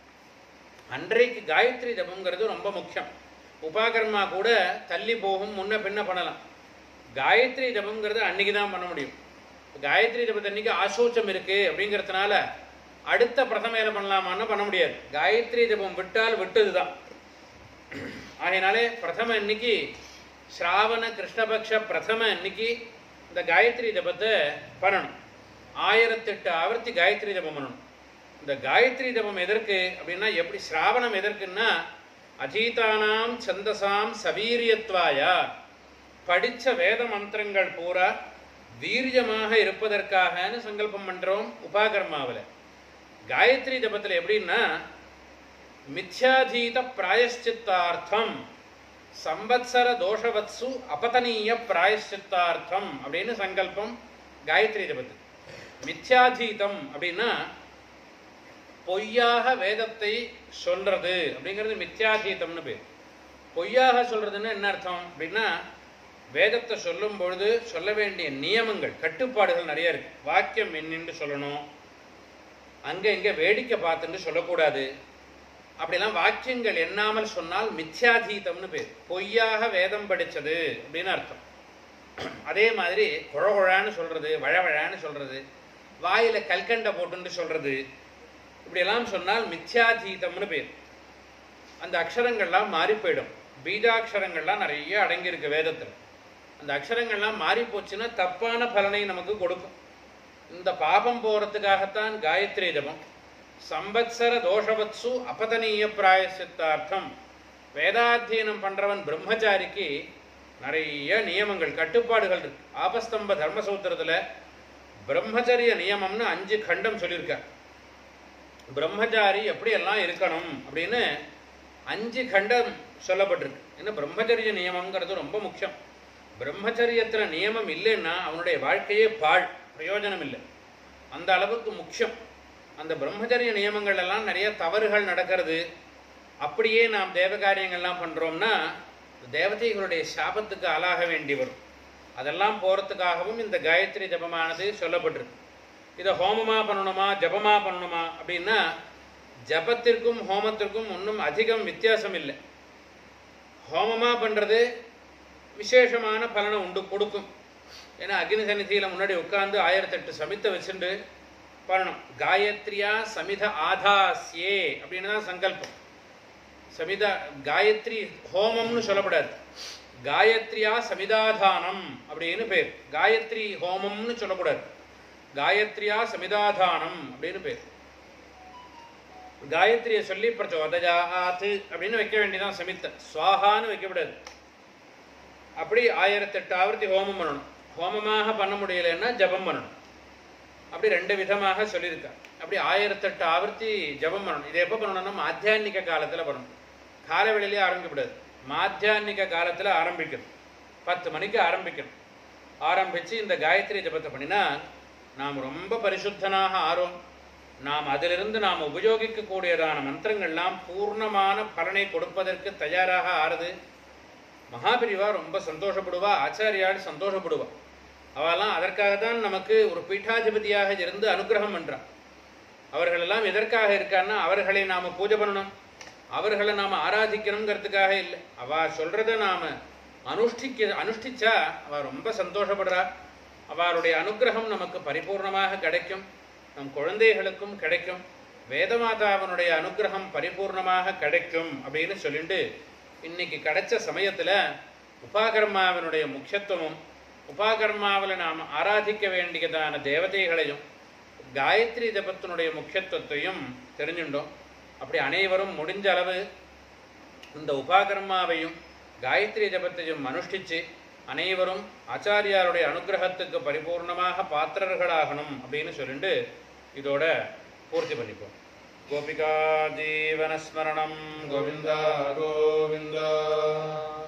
அன்றைக்கு காயத்ரி ஜபம்ங்கிறது ரொம்ப முக்கியம் உபாகர்மா கூட தள்ளி போகும் முன்ன பின்ன பண்ணலாம் காயத்ரி ஜபம்ங்கிறது அன்னைக்கு தான் பண்ண முடியும் காயத்ரி ஜபத்து அன்னைக்கு ஆசோச்சம் இருக்கு அப்படிங்கிறதுனால அடுத்த பிரதமையில பண்ணலாமான்னு பண்ண முடியாது காயத்ரி ஜபம் விட்டால் விட்டது தான் ஆகையினாலே பிரதம இன்னைக்கு ஸ்ராவண கிருஷ்ணபக்ஷ பிரதம இன்னைக்கு இந்த காயத்ரி ஜபத்தை பண்ணணும் ஆயிரத்தெட்டு ஆவர்த்தி காயத்ரி ஜபம் பண்ணணும் இந்த காயத்ரி ஜபம் எதற்கு அப்படின்னா எப்படி ஸ்ராவணம் எதற்குன்னா அதீதானாம் சந்தசாம் சவீரியத்வாயா படித்த வேத மந்திரங்கள் பூரா வீரியமாக இருப்பதற்காகன்னு சங்கல்பம் பண்ணுறோம் உபாகர்மாவில் காயத்ரி ஜபத்தில் எப்படின்னா மித்யாதீத பிராயஷ்சித்தார்த்தம் சம்பத்சர தோஷவத்சு அபதனீய பிராயஷ்சித்தார்த்தம் அப்படின்னு சங்கல்பம் காயத்ரி ஜபத்து மித்யாதீதம் அப்படின்னா பொய்யாக வேதத்தை சொல்றது அப்படிங்கிறது மித்யாதீதம்னு பேர் பொய்யாக சொல்றதுன்னா என்ன அர்த்தம் அப்படின்னா வேதத்தை சொல்லும் பொழுது சொல்ல வேண்டிய நியமங்கள் கட்டுப்பாடுகள் நிறைய இருக்கு வாக்கியம் என்னன்னு சொல்லணும் அங்கே இங்கே வேடிக்கை பார்த்துட்டு சொல்லக்கூடாது அப்படிலாம் வாக்கியங்கள் எண்ணாமல் சொன்னால் மித்யாதீதம்னு பேர் பொய்யாக வேதம் படித்தது அப்படின்னு அர்த்தம் அதே மாதிரி குழகுழான்னு சொல்றது வழவழான்னு சொல்றது வாயில கல்கண்டை போட்டுன்னு சொல்றது இப்படியெல்லாம் சொன்னால் மித்யாதீதம்னு பேர் அந்த அக்ஷரங்கள்லாம் மாறி போயிடும் பீஜாட்சரங்கள்லாம் நிறைய அடங்கியிருக்கு வேதத்தில் அந்த அக்ஷரங்கள்லாம் மாறி போச்சுன்னா தப்பான பலனை நமக்கு கொடுக்கும் இந்த பாபம் போகிறதுக்காகத்தான் காயத்ரி ஜபம் சம்பத்சர தோஷவத்சு அபதனீய பிராயசித்தார்த்தம் வேதாத்தியனம் பண்றவன் பிரம்மச்சாரிக்கு நிறைய நியமங்கள் கட்டுப்பாடுகள் இருக்கு ஆபஸ்தம்ப தர்மசூத்திரத்தில் பிரம்மச்சரிய நியமம்னு அஞ்சு கண்டம் சொல்லியிருக்கார் பிரம்மச்சாரி எப்படியெல்லாம் இருக்கணும் அப்படின்னு அஞ்சு கண்டம் சொல்லப்பட்டிருக்கு ஏன்னா பிரம்மச்சரிய நியமங்கிறது ரொம்ப முக்கியம் பிரம்மச்சரியத்தில் நியமம் இல்லைன்னா அவனுடைய வாழ்க்கையே பாழ் பிரயோஜனம் இல்லை அந்த அளவுக்கு முக்கியம் அந்த பிரம்மச்சரிய நியமங்கள் எல்லாம் நிறைய தவறுகள் நடக்கிறது அப்படியே நாம் தேவ காரியங்கள்லாம் பண்ணுறோம்னா தேவதைகளுடைய சாபத்துக்கு ஆளாக வேண்டி வரும் அதெல்லாம் போகிறதுக்காகவும் இந்த காயத்ரி ஜபமானது சொல்லப்பட்டிருக்கு இதை ஹோமமாக பண்ணணுமா ஜபமாக பண்ணணுமா அப்படின்னா ஜபத்திற்கும் ஹோமத்திற்கும் ஒன்றும் அதிகம் வித்தியாசம் இல்லை ஹோமமாக பண்ணுறது விசேஷமான பலனை உண்டு கொடுக்கும் ஏன்னா அக்னி சந்நிதியில் முன்னாடி உட்காந்து ஆயிரத்தெட்டு சமித்தை வச்சுட்டு பண்ணணும் காயத்ரியா சமித ஆதாஸ்யே அப்படின்னு தான் சங்கல்பம் சமிதா காயத்ரி ஹோமம்னு சொல்லப்படாது காயத்ரியா சமிதாதானம் அப்படின்னு பேர் காயத்ரி ஹோமம்னு சொல்லக்கூடாது காயத்ரியா சமிதாதானம் அப்படின்னு பேர் காயத்ரியை சொல்லி பிரச்சோதயாத்து அப்படின்னு வைக்க வேண்டியதான் சமித்த சுவாகான்னு வைக்கக்கூடாது அப்படி ஆயிரத்தெட்டு ஆவர்த்தி ஹோமம் பண்ணணும் ஹோமமாக பண்ண முடியலைன்னா ஜபம் பண்ணணும் அப்படி ரெண்டு விதமாக சொல்லியிருக்கா அப்படி ஆயிரத்தெட்டு ஆவர்த்தி ஜபம் பண்ணணும் இது எப்போ பண்ணணும்னா மாத்தியானிக காலத்தில் பண்ணணும் காலவெளியிலே ஆரம்பிக்கக்கூடாது மாத்தியானிக காலத்தில் ஆரம்பிக்கணும் பத்து மணிக்கு ஆரம்பிக்கணும் ஆரம்பித்து இந்த காயத்ரி ஜபத்தை பண்ணினா நாம் ரொம்ப பரிசுத்தனாக ஆறோம் நாம் அதிலிருந்து நாம் உபயோகிக்கக்கூடியதான மந்திரங்கள்லாம் பூர்ணமான பலனை கொடுப்பதற்கு தயாராக ஆறுது மகாபிரிவா ரொம்ப சந்தோஷப்படுவா ஆச்சாரியால் சந்தோஷப்படுவா அவெல்லாம் அதற்காக தான் நமக்கு ஒரு பீட்டாதிபதியாக இருந்து அனுகிரகம் பண்றான் அவர்களெல்லாம் எதற்காக இருக்கான்னா அவர்களை நாம பூஜை பண்ணணும் அவர்களை நாம ஆராதிக்கணுங்கிறதுக்காக இல்லை அவ சொல்றத நாம அனுஷ்டிக்க அனுஷ்டிச்சா அவ ரொம்ப சந்தோஷப்படுறா அவருடைய அனுகிரகம் நமக்கு பரிபூர்ணமாக கிடைக்கும் நம் குழந்தைகளுக்கும் கிடைக்கும் வேதமாதாவனுடைய அனுகிரகம் பரிபூர்ணமாக கிடைக்கும் அப்படின்னு சொல்லிட்டு இன்னைக்கு கிடைச்ச சமயத்துல உபாகர்மாவினுடைய முக்கியத்துவமும் உபாகர்மாவில் நாம் ஆராதிக்க வேண்டியதான தேவதைகளையும் காயத்ரி ஜபத்தினுடைய முக்கியத்துவத்தையும் தெரிஞ்சுட்டோம் அப்படி அனைவரும் முடிஞ்ச அளவு இந்த உபாகர்மாவையும் காயத்ரி ஜபத்தையும் அனுஷ்டிச்சு அனைவரும் ஆச்சாரியாருடைய அனுகிரகத்துக்கு பரிபூர்ணமாக பாத்திரர்களாகணும் அப்படின்னு சொல்லிட்டு இதோட பூர்த்தி பண்ணிப்போம் கோபிகா ஜீவனஸ்மரணம் கோவிந்தா கோவிந்தா